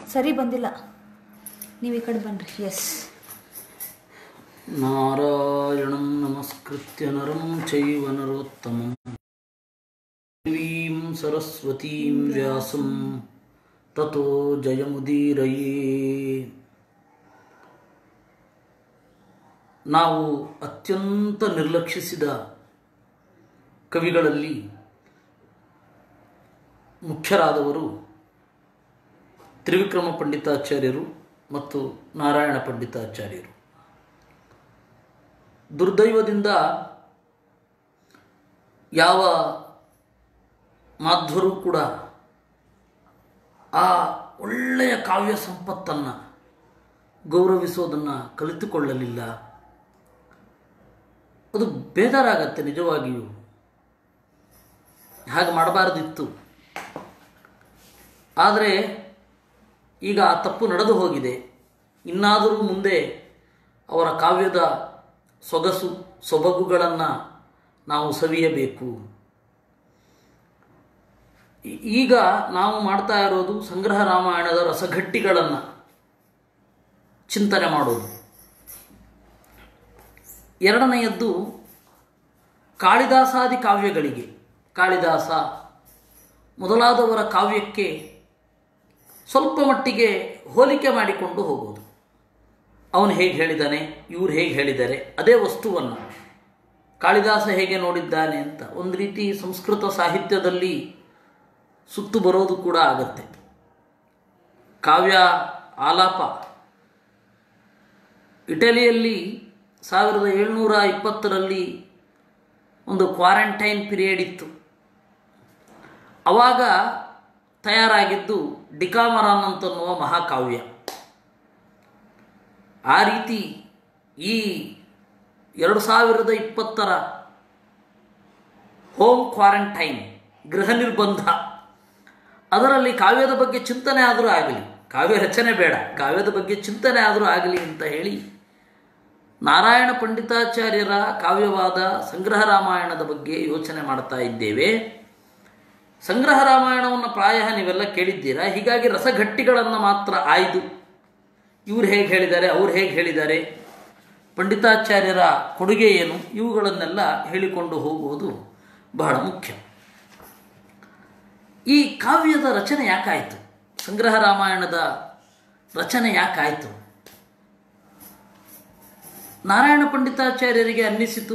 ಸರಿ ಬಂದಿಲ್ಲ ನೀವು ಈ ಕಡೆ ಬನ್ನಿರಿ ಎಸ್ ನಾರಾಯಣಂ ನಮಸ್ಕೃತ್ಯ ನರಂ ಚೈವ ನರೋತ್ತಮಂ ದೇವೀಂ ಸರಸ್ವತೀಂ ವ್ಯಾಸಂ ತಥೋ ಜಯಮುದೀರಯೇ ನಾವು ಅತ್ಯಂತ ನಿರ್ಲಕ್ಷಿಸಿದ ಕವಿಗಳಲ್ಲಿ ಮುಖ್ಯರಾದವರು ತ್ರಿವಿಕ್ರಮ ಪಂಡಿತಾಚಾರ್ಯರು ಮತ್ತು ನಾರಾಯಣ ಪಂಡಿತಾಚಾರ್ಯರು ದುರ್ದೈವದಿಂದ ಯಾವ ಮಾಧ್ವರು ಕೂಡ ಆ ಒಳ್ಳೆಯ ಕಾವ್ಯ ಸಂಪತ್ತನ್ನು ಗೌರವಿಸೋದನ್ನು ಕಲಿತುಕೊಳ್ಳಲಿಲ್ಲ ಅದು ಬೇಜಾರಾಗತ್ತೆ ನಿಜವಾಗಿಯೂ ಹಾಗೆ ಮಾಡಬಾರ್ದಿತ್ತು ಆದರೆ ಈಗ ಆ ತಪ್ಪು ನಡೆದು ಹೋಗಿದೆ ಇನ್ನಾದರೂ ಮುಂದೆ ಅವರ ಕಾವ್ಯದ ಸೊಗಸು ಸೊಬಗುಗಳನ್ನು ನಾವು ಸವಿಯಬೇಕು ಈ- ಈಗ ನಾವು ಮಾಡ್ತಾ ಇರೋದು ಸಂಗ್ರಹ ರಾಮಾಯಣದ ರಸಘಟ್ಟಿಗಳನ್ನು ಚಿಂತನೆ ಮಾಡೋದು ಎರಡನೆಯದ್ದು ಕಾಳಿದಾಸಾದಿ ಕಾವ್ಯಗಳಿಗೆ ಕಾಳಿದಾಸ ಮೊದಲಾದವರ ಕಾವ್ಯಕ್ಕೆ ಸ್ವಲ್ಪ ಮಟ್ಟಿಗೆ ಹೋಲಿಕೆ ಮಾಡಿಕೊಂಡು ಹೋಗೋದು ಅವನು ಹೇಗೆ ಹೇಳಿದ್ದಾನೆ ಇವ್ರು ಹೇಗೆ ಹೇಳಿದ್ದಾರೆ ಅದೇ ವಸ್ತುವನ್ನು ಕಾಳಿದಾಸ ಹೇಗೆ ನೋಡಿದ್ದಾನೆ ಅಂತ ಒಂದು ರೀತಿ ಸಂಸ್ಕೃತ ಸಾಹಿತ್ಯದಲ್ಲಿ ಸುತ್ತು ಬರೋದು ಕೂಡ ಆಗತ್ತೆ ಕಾವ್ಯ ಆಲಾಪ ಇಟಲಿಯಲ್ಲಿ ಸಾವಿರದ ಏಳ್ನೂರ ಇಪ್ಪತ್ತರಲ್ಲಿ ಒಂದು ಕ್ವಾರಂಟೈನ್ ಪೀರಿಯಡ್ ಇತ್ತು ಆವಾಗ ತಯಾರಾಗಿದ್ದು ಡಿಕಾಮರಾನ್ ಅಂತನ್ನುವ ಮಹಾಕಾವ್ಯ ಆ ರೀತಿ ಈ ಎರಡು ಸಾವಿರದ ಇಪ್ಪತ್ತರ ಹೋಮ್ ಕ್ವಾರಂಟೈನ್ ಗೃಹ ನಿರ್ಬಂಧ ಅದರಲ್ಲಿ ಕಾವ್ಯದ ಬಗ್ಗೆ ಚಿಂತನೆ ಆದರೂ ಆಗಲಿ ಕಾವ್ಯ ರಚನೆ ಬೇಡ ಕಾವ್ಯದ ಬಗ್ಗೆ ಚಿಂತನೆ ಆದರೂ ಆಗಲಿ ಅಂತ ಹೇಳಿ ನಾರಾಯಣ ಪಂಡಿತಾಚಾರ್ಯರ ಕಾವ್ಯವಾದ ಸಂಗ್ರಹ ರಾಮಾಯಣದ ಬಗ್ಗೆ ಯೋಚನೆ ಮಾಡ್ತಾ ಇದ್ದೇವೆ ಸಂಗ್ರಹ ರಾಮಾಯಣವನ್ನು ಪ್ರಾಯ ನೀವೆಲ್ಲ ಕೇಳಿದ್ದೀರಾ ಹೀಗಾಗಿ ರಸಘಟ್ಟಿಗಳನ್ನು ಮಾತ್ರ ಆಯ್ದು ಇವ್ರು ಹೇಗೆ ಹೇಳಿದ್ದಾರೆ ಅವ್ರು ಹೇಗೆ ಹೇಳಿದ್ದಾರೆ ಪಂಡಿತಾಚಾರ್ಯರ ಕೊಡುಗೆ ಏನು ಇವುಗಳನ್ನೆಲ್ಲ ಹೇಳಿಕೊಂಡು ಹೋಗುವುದು ಬಹಳ ಮುಖ್ಯ ಈ ಕಾವ್ಯದ ರಚನೆ ಯಾಕಾಯಿತು ಸಂಗ್ರಹ ರಾಮಾಯಣದ ರಚನೆ ಯಾಕಾಯಿತು ನಾರಾಯಣ ಪಂಡಿತಾಚಾರ್ಯರಿಗೆ ಅನ್ನಿಸಿತು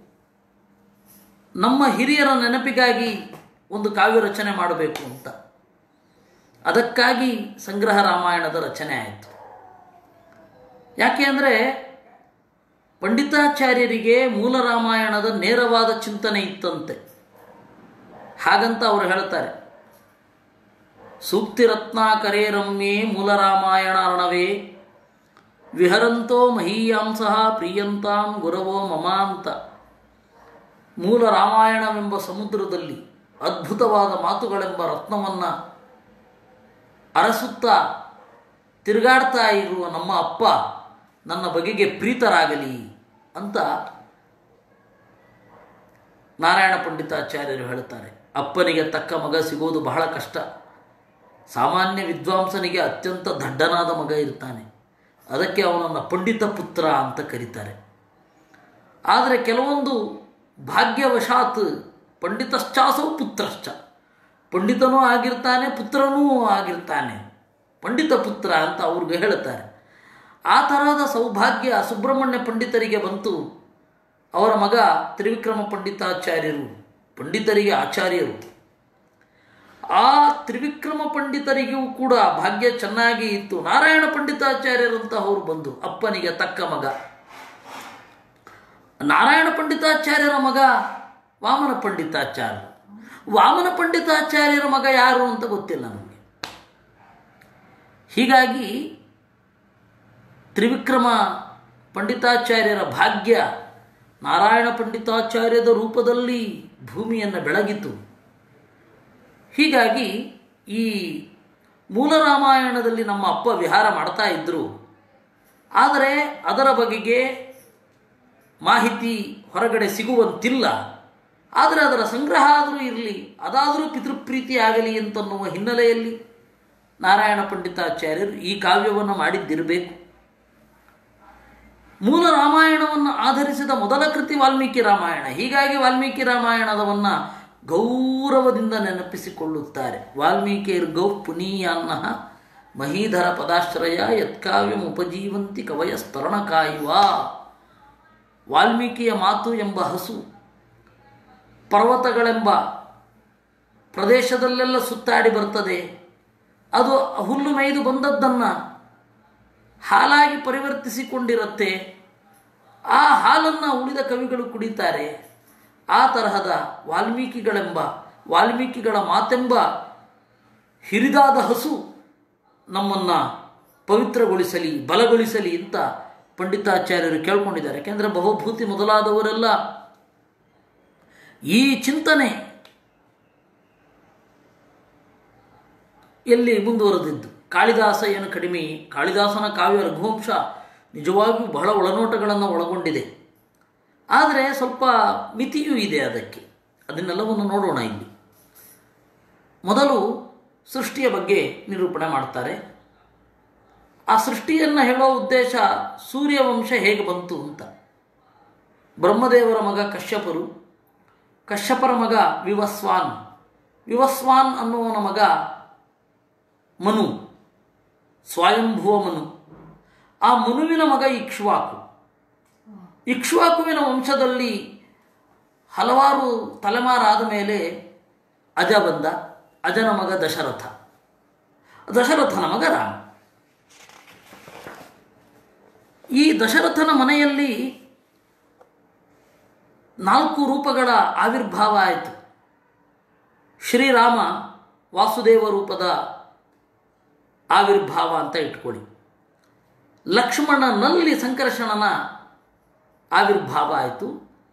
ನಮ್ಮ ಹಿರಿಯರ ನೆನಪಿಗಾಗಿ ಒಂದು ಕಾವ್ಯ ರಚನೆ ಮಾಡಬೇಕು ಅಂತ ಅದಕ್ಕಾಗಿ ಸಂಗ್ರಹ ರಾಮಾಯಣದ ರಚನೆ ಆಯಿತು ಯಾಕೆ ಅಂದರೆ ಪಂಡಿತಾಚಾರ್ಯರಿಗೆ ಮೂಲ ರಾಮಾಯಣದ ನೇರವಾದ ಚಿಂತನೆ ಇತ್ತಂತೆ ಹಾಗಂತ ಅವರು ಹೇಳ್ತಾರೆ ಸೂಕ್ತಿ ರತ್ನಾಕರೇ ರಮ್ಯೆ ಮೂಲ ರಾಮಾಯಣ ಅರ್ಣವೇ ವಿಹರಂತೋ ಮಹೀಯಾಂಸಃ ಪ್ರಿಯಂತಾಂ ಗುರವೋ ಮಮ ಅಂತ ಮೂಲ ರಾಮಾಯಣವೆಂಬ ಸಮುದ್ರದಲ್ಲಿ ಅದ್ಭುತವಾದ ಮಾತುಗಳೆಂಬ ರತ್ನವನ್ನು ಅರಸುತ್ತಾ ತಿರುಗಾಡ್ತಾ ಇರುವ ನಮ್ಮ ಅಪ್ಪ ನನ್ನ ಬಗೆಗೆ ಪ್ರೀತರಾಗಲಿ ಅಂತ ನಾರಾಯಣ ಪಂಡಿತಾಚಾರ್ಯರು ಹೇಳುತ್ತಾರೆ ಅಪ್ಪನಿಗೆ ತಕ್ಕ ಮಗ ಸಿಗೋದು ಬಹಳ ಕಷ್ಟ ಸಾಮಾನ್ಯ ವಿದ್ವಾಂಸನಿಗೆ ಅತ್ಯಂತ ದಡ್ಡನಾದ ಮಗ ಇರ್ತಾನೆ ಅದಕ್ಕೆ ಅವನನ್ನು ಪಂಡಿತ ಪುತ್ರ ಅಂತ ಕರೀತಾರೆ ಆದರೆ ಕೆಲವೊಂದು ಭಾಗ್ಯವಶಾತ್ ಪಂಡಿತಶ್ಚಾಸೌ ಪುತ್ರಶ್ಚ ಪಂಡಿತನೂ ಆಗಿರ್ತಾನೆ ಪುತ್ರನೂ ಆಗಿರ್ತಾನೆ ಪಂಡಿತ ಪುತ್ರ ಅಂತ ಅವ್ರಿಗೆ ಹೇಳುತ್ತಾರೆ ಆ ತರಹದ ಸೌಭಾಗ್ಯ ಸುಬ್ರಹ್ಮಣ್ಯ ಪಂಡಿತರಿಗೆ ಬಂತು ಅವರ ಮಗ ತ್ರಿವಿಕ್ರಮ ಪಂಡಿತಾಚಾರ್ಯರು ಪಂಡಿತರಿಗೆ ಆಚಾರ್ಯರು ಆ ತ್ರಿವಿಕ್ರಮ ಪಂಡಿತರಿಗೂ ಕೂಡ ಭಾಗ್ಯ ಚೆನ್ನಾಗಿ ಇತ್ತು ನಾರಾಯಣ ಪಂಡಿತಾಚಾರ್ಯರಂತ ಅವರು ಬಂದು ಅಪ್ಪನಿಗೆ ತಕ್ಕ ಮಗ ನಾರಾಯಣ ಪಂಡಿತಾಚಾರ್ಯರ ಮಗ ವಾಮನ ಪಂಡಿತಾಚಾರ್ಯ ವಾಮನ ಪಂಡಿತಾಚಾರ್ಯರ ಮಗ ಯಾರು ಅಂತ ಗೊತ್ತಿಲ್ಲ ನಮಗೆ ಹೀಗಾಗಿ ತ್ರಿವಿಕ್ರಮ ಪಂಡಿತಾಚಾರ್ಯರ ಭಾಗ್ಯ ನಾರಾಯಣ ಪಂಡಿತಾಚಾರ್ಯದ ರೂಪದಲ್ಲಿ ಭೂಮಿಯನ್ನು ಬೆಳಗಿತು ಹೀಗಾಗಿ ಈ ಮೂಲ ರಾಮಾಯಣದಲ್ಲಿ ನಮ್ಮ ಅಪ್ಪ ವಿಹಾರ ಮಾಡ್ತಾ ಇದ್ದರು ಆದರೆ ಅದರ ಬಗೆಗೆ ಮಾಹಿತಿ ಹೊರಗಡೆ ಸಿಗುವಂತಿಲ್ಲ ಆದರೆ ಅದರ ಸಂಗ್ರಹ ಆದರೂ ಇರಲಿ ಅದಾದರೂ ಪಿತೃಪ್ರೀತಿ ಆಗಲಿ ಅಂತನ್ನುವ ಹಿನ್ನೆಲೆಯಲ್ಲಿ ನಾರಾಯಣ ಪಂಡಿತಾಚಾರ್ಯರು ಈ ಕಾವ್ಯವನ್ನು ಮಾಡಿದ್ದಿರಬೇಕು ಮೂಲ ರಾಮಾಯಣವನ್ನು ಆಧರಿಸಿದ ಮೊದಲ ಕೃತಿ ವಾಲ್ಮೀಕಿ ರಾಮಾಯಣ ಹೀಗಾಗಿ ವಾಲ್ಮೀಕಿ ರಾಮಾಯಣದವನ್ನು ಗೌರವದಿಂದ ನೆನಪಿಸಿಕೊಳ್ಳುತ್ತಾರೆ ವಾಲ್ಮೀಕಿರ್ ಗೌ ಪುನೀಯಾನ್ನ ಮಹೀಧರ ಪದಾಶ್ರಯ ಯತ್ಕಾವ್ಯಂ ಉಪಜೀವಂತಿ ಕವಯ ಸ್ತರಣಕಾಯುವ ವಾಲ್ಮೀಕಿಯ ಮಾತು ಎಂಬ ಹಸು ಪರ್ವತಗಳೆಂಬ ಪ್ರದೇಶದಲ್ಲೆಲ್ಲ ಸುತ್ತಾಡಿ ಬರ್ತದೆ ಅದು ಹುಲ್ಲು ಮೇಯ್ದು ಬಂದದ್ದನ್ನು ಹಾಲಾಗಿ ಪರಿವರ್ತಿಸಿಕೊಂಡಿರುತ್ತೆ ಆ ಹಾಲನ್ನು ಉಳಿದ ಕವಿಗಳು ಕುಡಿತಾರೆ ಆ ತರಹದ ವಾಲ್ಮೀಕಿಗಳೆಂಬ ವಾಲ್ಮೀಕಿಗಳ ಮಾತೆಂಬ ಹಿರಿದಾದ ಹಸು ನಮ್ಮನ್ನು ಪವಿತ್ರಗೊಳಿಸಲಿ ಬಲಗೊಳಿಸಲಿ ಅಂತ ಪಂಡಿತಾಚಾರ್ಯರು ಕೇಳ್ಕೊಂಡಿದ್ದಾರೆ ಯಾಕೆಂದರೆ ಬಹುಭೂತಿ ಮೊದಲಾದವರೆಲ್ಲ ಈ ಚಿಂತನೆ ಎಲ್ಲಿ ಮುಂದುವರೆದಿದ್ದು ಕಾಳಿದಾಸ ಏನು ಕಡಿಮೆ ಕಾಳಿದಾಸನ ಕಾವ್ಯ ರಘುವಂಶ ನಿಜವಾಗಿಯೂ ಬಹಳ ಒಳನೋಟಗಳನ್ನು ಒಳಗೊಂಡಿದೆ ಆದರೆ ಸ್ವಲ್ಪ ಮಿತಿಯೂ ಇದೆ ಅದಕ್ಕೆ ಅದನ್ನೆಲ್ಲವನ್ನು ನೋಡೋಣ ಇಲ್ಲಿ ಮೊದಲು ಸೃಷ್ಟಿಯ ಬಗ್ಗೆ ನಿರೂಪಣೆ ಮಾಡ್ತಾರೆ ಆ ಸೃಷ್ಟಿಯನ್ನು ಹೇಳೋ ಉದ್ದೇಶ ಸೂರ್ಯವಂಶ ಹೇಗೆ ಬಂತು ಅಂತ ಬ್ರಹ್ಮದೇವರ ಮಗ ಕಶ್ಯಪರು ಕಶ್ಯಪರ ಮಗ ವಿವಸ್ವಾನ್ ವಿವಸ್ವಾನ್ ಅನ್ನುವನ ಮಗ ಮನು ಸ್ವಯಂಭುವ ಮನು ಆ ಮನುವಿನ ಮಗ ಇಕ್ಷ್ವಾಕು ಇಕ್ಷ್ವಾಕುವಿನ ವಂಶದಲ್ಲಿ ಹಲವಾರು ತಲೆಮಾರಾದ ಮೇಲೆ ಅಜ ಬಂದ ಅಜನ ಮಗ ದಶರಥ ದಶರಥನ ಮಗ ರಾಮ ಈ ದಶರಥನ ಮನೆಯಲ್ಲಿ ನಾಲ್ಕು ರೂಪಗಳ ಆವಿರ್ಭಾವ ಆಯಿತು ಶ್ರೀರಾಮ ವಾಸುದೇವ ರೂಪದ ಆವಿರ್ಭಾವ ಅಂತ ಇಟ್ಕೊಳ್ಳಿ ಲಕ್ಷ್ಮಣನಲ್ಲಿ ಸಂಕರ್ಷಣನ ಆವಿರ್ಭಾವ ಆಯಿತು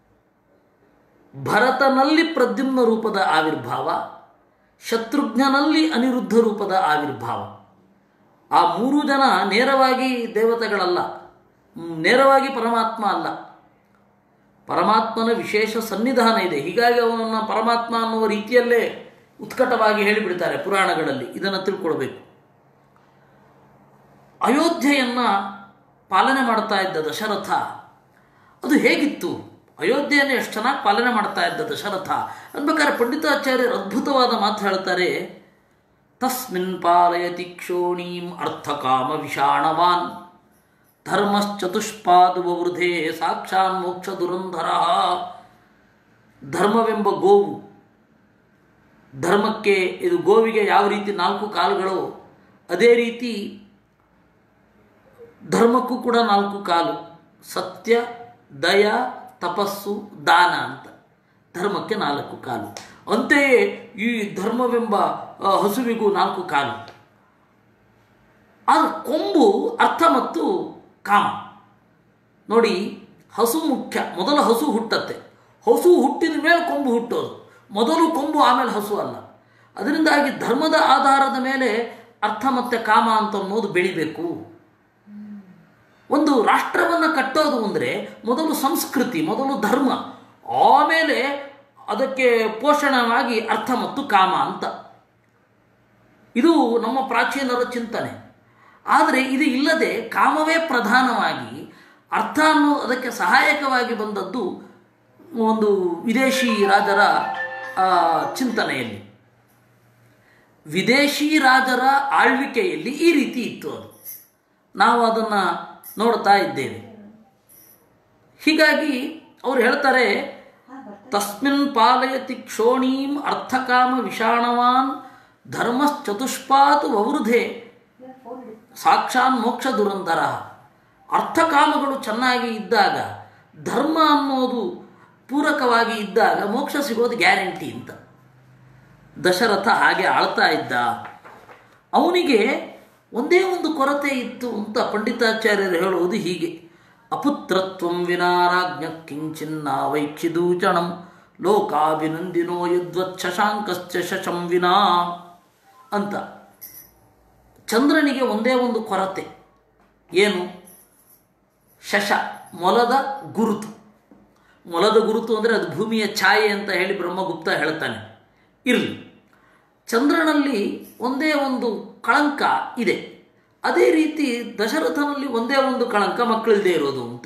ಭರತನಲ್ಲಿ ಪ್ರದ್ಯುಮ್ನ ರೂಪದ ಆವಿರ್ಭಾವ ಶತ್ರುಘ್ನಲ್ಲಿ ಅನಿರುದ್ಧ ರೂಪದ ಆವಿರ್ಭಾವ ಆ ಮೂರು ಜನ ನೇರವಾಗಿ ದೇವತೆಗಳಲ್ಲ ಮ್, ನೇರವಾಗಿ ಪರಮಾತ್ಮ ಅಲ್ಲ ಪರಮಾತ್ಮನ ವಿಶೇಷ ಸನ್ನಿಧಾನ ಇದೆ ಹೀಗಾಗಿ ಅವನನ್ನು ಪರಮಾತ್ಮ ಅನ್ನುವ ರೀತಿಯಲ್ಲೇ ಉತ್ಕಟವಾಗಿ ಹೇಳಿಬಿಡ್ತಾರೆ ಪುರಾಣಗಳಲ್ಲಿ ಇದನ್ನು ತಿಳ್ಕೊಳ್ಬೇಕು ಅಯೋಧ್ಯೆಯನ್ನು ಪಾಲನೆ ಮಾಡ್ತಾ ಇದ್ದ ದಶರಥ ಅದು ಹೇಗಿತ್ತು ಅಯೋಧ್ಯೆಯನ್ನು ಎಷ್ಟು ಚೆನ್ನಾಗಿ ಪಾಲನೆ ಮಾಡ್ತಾ ಇದ್ದ ದಶರಥ ಅನ್ಬೇಕಾದ್ರೆ ಪಂಡಿತಾಚಾರ್ಯರು ಅದ್ಭುತವಾದ ಮಾತು ಹೇಳ್ತಾರೆ ತಸ್ಮಿನ್ ಪಾಲಯತಿ ಕ್ಷೋಣೀಂ ಅರ್ಥಕಾಮ ವಿಷಾಣವಾನ್ ಧರ್ಮಶ್ಚತುಷ್ಪಾದುವೃಧೇ ಸಾಕ್ಷಾನ್ ಮೋಕ್ಷ ದುರಂಧರ ಧರ್ಮವೆಂಬ ಗೋವು ಧರ್ಮಕ್ಕೆ ಇದು ಗೋವಿಗೆ ಯಾವ ರೀತಿ ನಾಲ್ಕು ಕಾಲುಗಳು ಅದೇ ರೀತಿ ಧರ್ಮಕ್ಕೂ ಕೂಡ ನಾಲ್ಕು ಕಾಲು ಸತ್ಯ ದಯ ತಪಸ್ಸು ದಾನ ಅಂತ ಧರ್ಮಕ್ಕೆ ನಾಲ್ಕು ಕಾಲು ಅಂತೆಯೇ ಈ ಧರ್ಮವೆಂಬ ಆ, ಹಸುವಿಗೂ ನಾಲ್ಕು ಕಾಲು ಆ ಕೊಂಬು ಅರ್ಥ ಮತ್ತು ಕಾಮ ನೋಡಿ ಹಸು ಮುಖ್ಯ ಮೊದಲು ಹಸು ಹುಟ್ಟತ್ತೆ ಹಸು ಹುಟ್ಟಿದ ಮೇಲೆ ಕೊಂಬು ಹುಟ್ಟೋದು ಮೊದಲು ಕೊಂಬು ಆಮೇಲೆ ಹಸು ಅಲ್ಲ ಅದರಿಂದಾಗಿ ಧರ್ಮದ ಆಧಾರದ ಮೇಲೆ ಅರ್ಥ ಮತ್ತು ಕಾಮ ಅಂತ ಅನ್ನೋದು ಬೆಳಿಬೇಕು ಒಂದು ರಾಷ್ಟ್ರವನ್ನು ಕಟ್ಟೋದು ಅಂದರೆ ಮೊದಲು ಸಂಸ್ಕೃತಿ ಮೊದಲು ಧರ್ಮ ಆಮೇಲೆ ಅದಕ್ಕೆ ಪೋಷಣವಾಗಿ ಅರ್ಥ ಮತ್ತು ಕಾಮ ಅಂತ ಇದು ನಮ್ಮ ಪ್ರಾಚೀನರ ಚಿಂತನೆ ಆದರೆ ಇದು ಇಲ್ಲದೆ ಕಾಮವೇ ಪ್ರಧಾನವಾಗಿ ಅರ್ಥ ಅನ್ನೋ ಅದಕ್ಕೆ ಸಹಾಯಕವಾಗಿ ಬಂದದ್ದು ಒಂದು ವಿದೇಶಿ ರಾಜರ ಆ, ಚಿಂತನೆಯಲ್ಲಿ ವಿದೇಶಿ ರಾಜರ ಆಳ್ವಿಕೆಯಲ್ಲಿ ಈ ರೀತಿ ಇತ್ತು ಅದು ನಾವು ಅದನ್ನು ನೋಡ್ತಾ ಇದ್ದೇವೆ ಹೀಗಾಗಿ ಅವ್ರು ಹೇಳ್ತಾರೆ ತಸ್ಮಿನ್ ಪಾಲಯತಿ ಕ್ಷೋಣೀಂ ಅರ್ಥಕಾಮ ವಿಷಾಣವಾನ್ ಧರ್ಮಶ್ಚತುಷ್ಪಾತ್ ವವೃಧೆ ಸಾಕ್ಷಾನ್ ಮೋಕ್ಷ ದುರಂಧರ ಅರ್ಥಕಾಮಗಳು ಚೆನ್ನಾಗಿ ಇದ್ದಾಗ ಧರ್ಮ ಅನ್ನೋದು ಪೂರಕವಾಗಿ ಇದ್ದಾಗ ಮೋಕ್ಷ ಸಿಗೋದು ಗ್ಯಾರಂಟಿ ಅಂತ ದಶರಥ ಹಾಗೆ ಆಳ್ತಾ ಇದ್ದ ಅವನಿಗೆ ಒಂದೇ ಒಂದು ಕೊರತೆ ಇತ್ತು ಅಂತ ಪಂಡಿತಾಚಾರ್ಯರು ಹೇಳುವುದು ಹೀಗೆ ಅಪುತ್ರತ್ವಂ ವಿನಾರಾಜ್ಞ ಕಿಂಚಿನ್ನ ವೈಕ್ಷಿದೂಚಣಂ ಲೋಕಾಭಿನಂದಿನೋ ಯದ್ವತ್ ಶಶಾಂಕಶ್ಚ ಶಶಂ ವಿನಾ ಅಂತ ಚಂದ್ರನಿಗೆ ಒಂದೇ ಒಂದು ಕೊರತೆ ಏನು ಶಶ ಮೊಲದ ಗುರುತು ಮೊಲದ ಗುರುತು ಅಂದರೆ ಅದು ಭೂಮಿಯ ಛಾಯೆ ಅಂತ ಹೇಳಿ ಬ್ರಹ್ಮಗುಪ್ತ ಹೇಳ್ತಾನೆ ಇರಲಿ ಚಂದ್ರನಲ್ಲಿ ಒಂದೇ ಒಂದು ಕಳಂಕ ಇದೆ ಅದೇ ರೀತಿ ದಶರಥನಲ್ಲಿ ಒಂದೇ ಒಂದು ಕಳಂಕ ಮಕ್ಕಳಿಲ್ಲದೆ ಇರೋದು ಅಂತ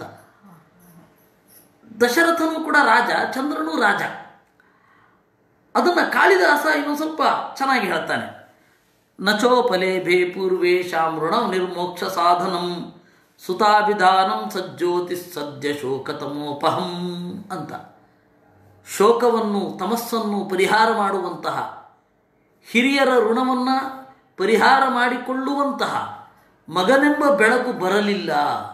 ದಶರಥನು ಕೂಡ ರಾಜ ಚಂದ್ರನು ರಾಜ ಅದನ್ನು ಕಾಳಿದಾಸ ಇನ್ನೊಂದು ಸ್ವಲ್ಪ ಚೆನ್ನಾಗಿ ಹೇಳ್ತಾನೆ ನಚೋಪಲೇಭೆ ಪೂರ್ವೇಶಾಂ ಋಣಂ ನಿರ್ಮೋಕ್ಷ ಸಾಧನಂ ಸುತಾಭಿಧಾನಂ ಸಜ್ಜೋತಿ ಸದ್ಯ ಶೋಕತಮೋಪಹಂ ಅಂತ ಶೋಕವನ್ನು ತಮಸ್ಸನ್ನು ಪರಿಹಾರ ಮಾಡುವಂತಹ ಹಿರಿಯರ ಋಣವನ್ನು ಪರಿಹಾರ ಮಾಡಿಕೊಳ್ಳುವಂತಹ ಮಗನೆಂಬ ಬೆಳಕು ಬರಲಿಲ್ಲ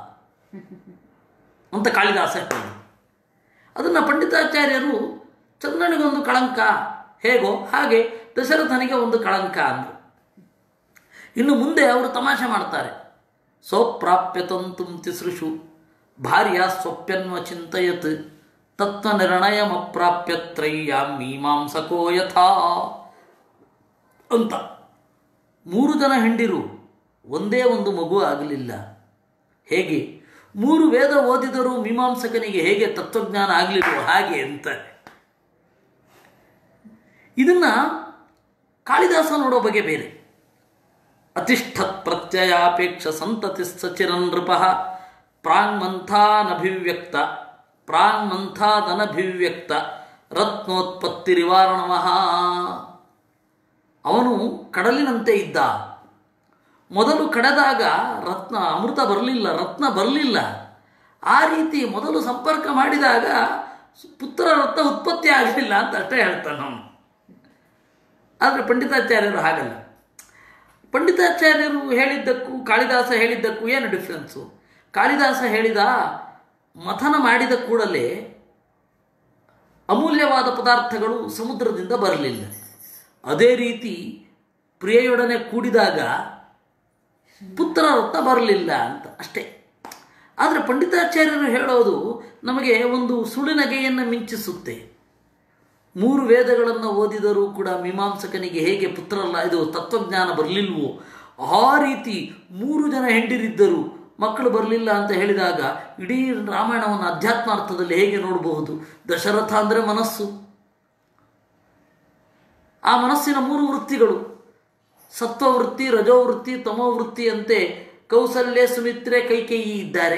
ಅಂತ ಕಾಳಿದಾಸ ಹೇಳಿದ ಅದನ್ನು ಪಂಡಿತಾಚಾರ್ಯರು ಚಂದ್ರನಿಗೊಂದು ಕಳಂಕ ಹೇಗೋ ಹಾಗೆ ದಶರಥನಿಗೆ ಒಂದು ಕಳಂಕ ಅಂದರು ಇನ್ನು ಮುಂದೆ ಅವರು ತಮಾಷೆ ಮಾಡ್ತಾರೆ ಸೋಪ್ರಾಪ್ಯ ತಂತುಂ ತಿಸೃಷು ಭಾರ್ಯ ಸ್ವಪ್ಯನ್ವ ಚಿಂತಯತ್ ತತ್ವ ನಿರ್ಣಯಮಪ್ರಾಪ್ಯ ತ್ರಯ್ಯಾಂ ಮೀಮಾಂಸಕೋ ಯಥಾ ಅಂತ ಮೂರು ಜನ ಹೆಂಡಿರು ಒಂದೇ ಒಂದು ಮಗು ಆಗಲಿಲ್ಲ ಹೇಗೆ ಮೂರು ವೇದ ಓದಿದರೂ ಮೀಮಾಂಸಕನಿಗೆ ಹೇಗೆ ತತ್ವಜ್ಞಾನ ಆಗಲಿಲ್ವೋ ಹಾಗೆ ಅಂತಾರೆ ಇದನ್ನ ಕಾಳಿದಾಸ ನೋಡೋ ಬಗೆ ಬೇರೆ ಅತಿಷ್ಠತ್ ಪ್ರತ್ಯಯಾಪೇಕ್ಷ ಸಂತತಿ ಸಚಿರನ್ ನೃಪ ಪ್ರಾಂಗ್ಮಂಥಾನಭಿವ್ಯಕ್ತ ಪ್ರಾಂಗ್ಮಂಥಾದನಭಿವ್ಯಕ್ತ ರತ್ನೋತ್ಪತ್ತಿರಿವಾರಣಮಃ ಅವನು ಕಡಲಿನಂತೆ ಇದ್ದ ಮೊದಲು ಕಡೆದಾಗ ರತ್ನ ಅಮೃತ ಬರಲಿಲ್ಲ ರತ್ನ ಬರಲಿಲ್ಲ ಆ ರೀತಿ ಮೊದಲು ಸಂಪರ್ಕ ಮಾಡಿದಾಗ ಪುತ್ರ ರತ್ನ ಉತ್ಪತ್ತಿ ಆಗಲಿಲ್ಲ ಅಂತ ಅಷ್ಟೇ ಹೇಳ್ತಾನೆ ಅವನು ಆದರೆ ಪಂಡಿತಾಚಾರ್ಯರು ಹಾಗಲ್ಲ ಪಂಡಿತಾಚಾರ್ಯರು ಹೇಳಿದ್ದಕ್ಕೂ ಕಾಳಿದಾಸ ಹೇಳಿದ್ದಕ್ಕೂ ಏನು ಡಿಫ್ರೆನ್ಸು ಕಾಳಿದಾಸ ಹೇಳಿದ ಮಥನ ಮಾಡಿದ ಕೂಡಲೇ ಅಮೂಲ್ಯವಾದ ಪದಾರ್ಥಗಳು ಸಮುದ್ರದಿಂದ ಬರಲಿಲ್ಲ ಅದೇ ರೀತಿ ಪ್ರಿಯೆಯೊಡನೆ ಕೂಡಿದಾಗ ಪುತ್ರ ರತ್ನ ಬರಲಿಲ್ಲ ಅಂತ ಅಷ್ಟೇ ಆದರೆ ಪಂಡಿತಾಚಾರ್ಯರು ಹೇಳೋದು ನಮಗೆ ಒಂದು ಸುಳಿನಗೆಯನ್ನು ಮಿಂಚಿಸುತ್ತೆ ಮೂರು ವೇದಗಳನ್ನು ಓದಿದರೂ ಕೂಡ ಮೀಮಾಂಸಕನಿಗೆ ಹೇಗೆ ಪುತ್ರಲ್ಲ ಇದು ತತ್ವಜ್ಞಾನ ಬರಲಿಲ್ವೋ ಆ ರೀತಿ ಮೂರು ಜನ ಹೆಂಡಿರಿದ್ದರು ಮಕ್ಕಳು ಬರಲಿಲ್ಲ ಅಂತ ಹೇಳಿದಾಗ ಇಡೀ ರಾಮಾಯಣವನ್ನು ಅಧ್ಯಾತ್ಮಾರ್ಥದಲ್ಲಿ ಹೇಗೆ ನೋಡಬಹುದು ದಶರಥ ಅಂದರೆ ಮನಸ್ಸು ಆ ಮನಸ್ಸಿನ ಮೂರು ವೃತ್ತಿಗಳು ಸತ್ವವೃತ್ತಿ ರಜೋವೃತ್ತಿ ತಮೋವೃತ್ತಿ ಅಂತೆ ಕೌಸಲ್ಯ ಸುಮಿತ್ರೆ ಕೈಕೇಯಿ ಇದ್ದಾರೆ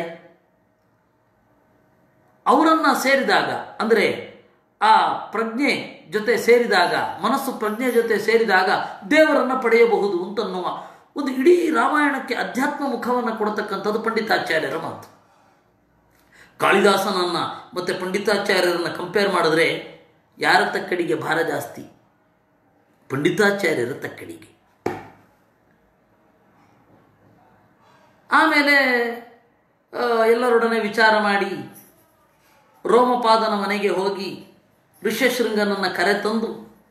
ಅವರನ್ನು ಸೇರಿದಾಗ ಅಂದರೆ ಆ ಪ್ರಜ್ಞೆ ಜೊತೆ ಸೇರಿದಾಗ ಮನಸ್ಸು ಪ್ರಜ್ಞೆ ಜೊತೆ ಸೇರಿದಾಗ ದೇವರನ್ನು ಪಡೆಯಬಹುದು ಅಂತನ್ನುವ ಒಂದು ಇಡೀ ರಾಮಾಯಣಕ್ಕೆ ಅಧ್ಯಾತ್ಮ ಮುಖವನ್ನು ಕೊಡತಕ್ಕಂಥದ್ದು ಪಂಡಿತಾಚಾರ್ಯರ ಮಾತು ಕಾಳಿದಾಸನನ್ನು ಮತ್ತು ಪಂಡಿತಾಚಾರ್ಯರನ್ನು ಕಂಪೇರ್ ಮಾಡಿದ್ರೆ ಯಾರ ತಕ್ಕಡಿಗೆ ಭಾರ ಜಾಸ್ತಿ ಪಂಡಿತಾಚಾರ್ಯರ ತಕ್ಕಡಿಗೆ ಆಮೇಲೆ ಆ, ಎಲ್ಲರೊಡನೆ ವಿಚಾರ ಮಾಡಿ ರೋಮಪಾದನ ಮನೆಗೆ ಹೋಗಿ ಋಷ್ಯಶೃಂಗನನ್ನು ಕರೆತಂದು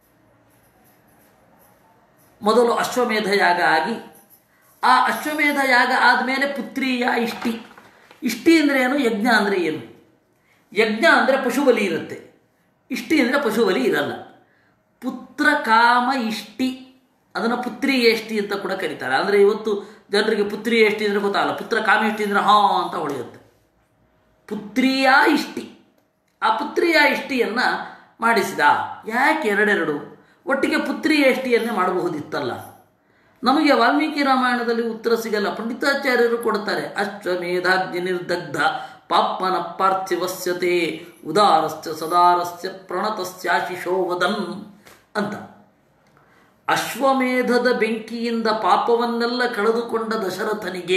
ಮೊದಲು ಅಶ್ವಮೇಧ ಯಾಗ ಆಗಿ ಆ ಅಶ್ವಮೇಧ ಯಾಗ ಆದಮೇಲೆ ಪುತ್ರಿಯ ಇಷ್ಟಿ ಇಷ್ಟಿ ಅಂದರೆ ಏನು ಯಜ್ಞ ಅಂದರೆ ಏನು ಯಜ್ಞ ಅಂದರೆ ಪಶುಬಲಿ ಇರುತ್ತೆ ಇಷ್ಟಿ ಅಂದರೆ ಪಶುಬಲಿ ಇರಲ್ಲ ಪುತ್ರ ಕಾಮ ಇಷ್ಟಿ ಅದನ್ನು ಪುತ್ರಿ ಎಷ್ಟಿ ಅಂತ ಕೂಡ ಕರೀತಾರೆ ಅಂದರೆ ಇವತ್ತು ಜನರಿಗೆ ಪುತ್ರಿ ಎಷ್ಟಿ ಅಂದರೆ ಗೊತ್ತಾಗಲ್ಲ ಪುತ್ರ ಕಾಮ ಇಷ್ಟಿ ಅಂದರೆ ಹಾ ಅಂತ ಹೊಳೆಯುತ್ತೆ ಪುತ್ರಿಯ ಇಷ್ಟಿ ಆ ಪುತ್ರಿಯ ಇಷ್ಟಿಯನ್ನು ಮಾಡಿಸಿದ ಯಾಕೆ ಎರಡೆರಡು ಒಟ್ಟಿಗೆ ಪುತ್ರಿಯ ಇಷ್ಟಿಯನ್ನೇ ಮಾಡಬಹುದಿತ್ತಲ್ಲ ನಮಗೆ ವಾಲ್ಮೀಕಿ ರಾಮಾಯಣದಲ್ಲಿ ಉತ್ತರ ಸಿಗಲ್ಲ ಪಂಡಿತಾಚಾರ್ಯರು ಕೊಡ್ತಾರೆ ಅಶ್ವಮೇಧಾಗ್ನಿ ನಿರ್ದಗ್ಧ ಪಾಪ್ಮನ ಪಾರ್ಥಿವಸ್ಯತೆ ಉದಾರಸ್ಯ ಸದಾರಸ್ಯ ಪ್ರಣತಸ್ಯಾಶಿಶೋ ವದನ್ ಅಂತ ಅಶ್ವಮೇಧದ ಬೆಂಕಿಯಿಂದ ಪಾಪವನ್ನೆಲ್ಲ ಕಳೆದುಕೊಂಡ ದಶರಥನಿಗೆ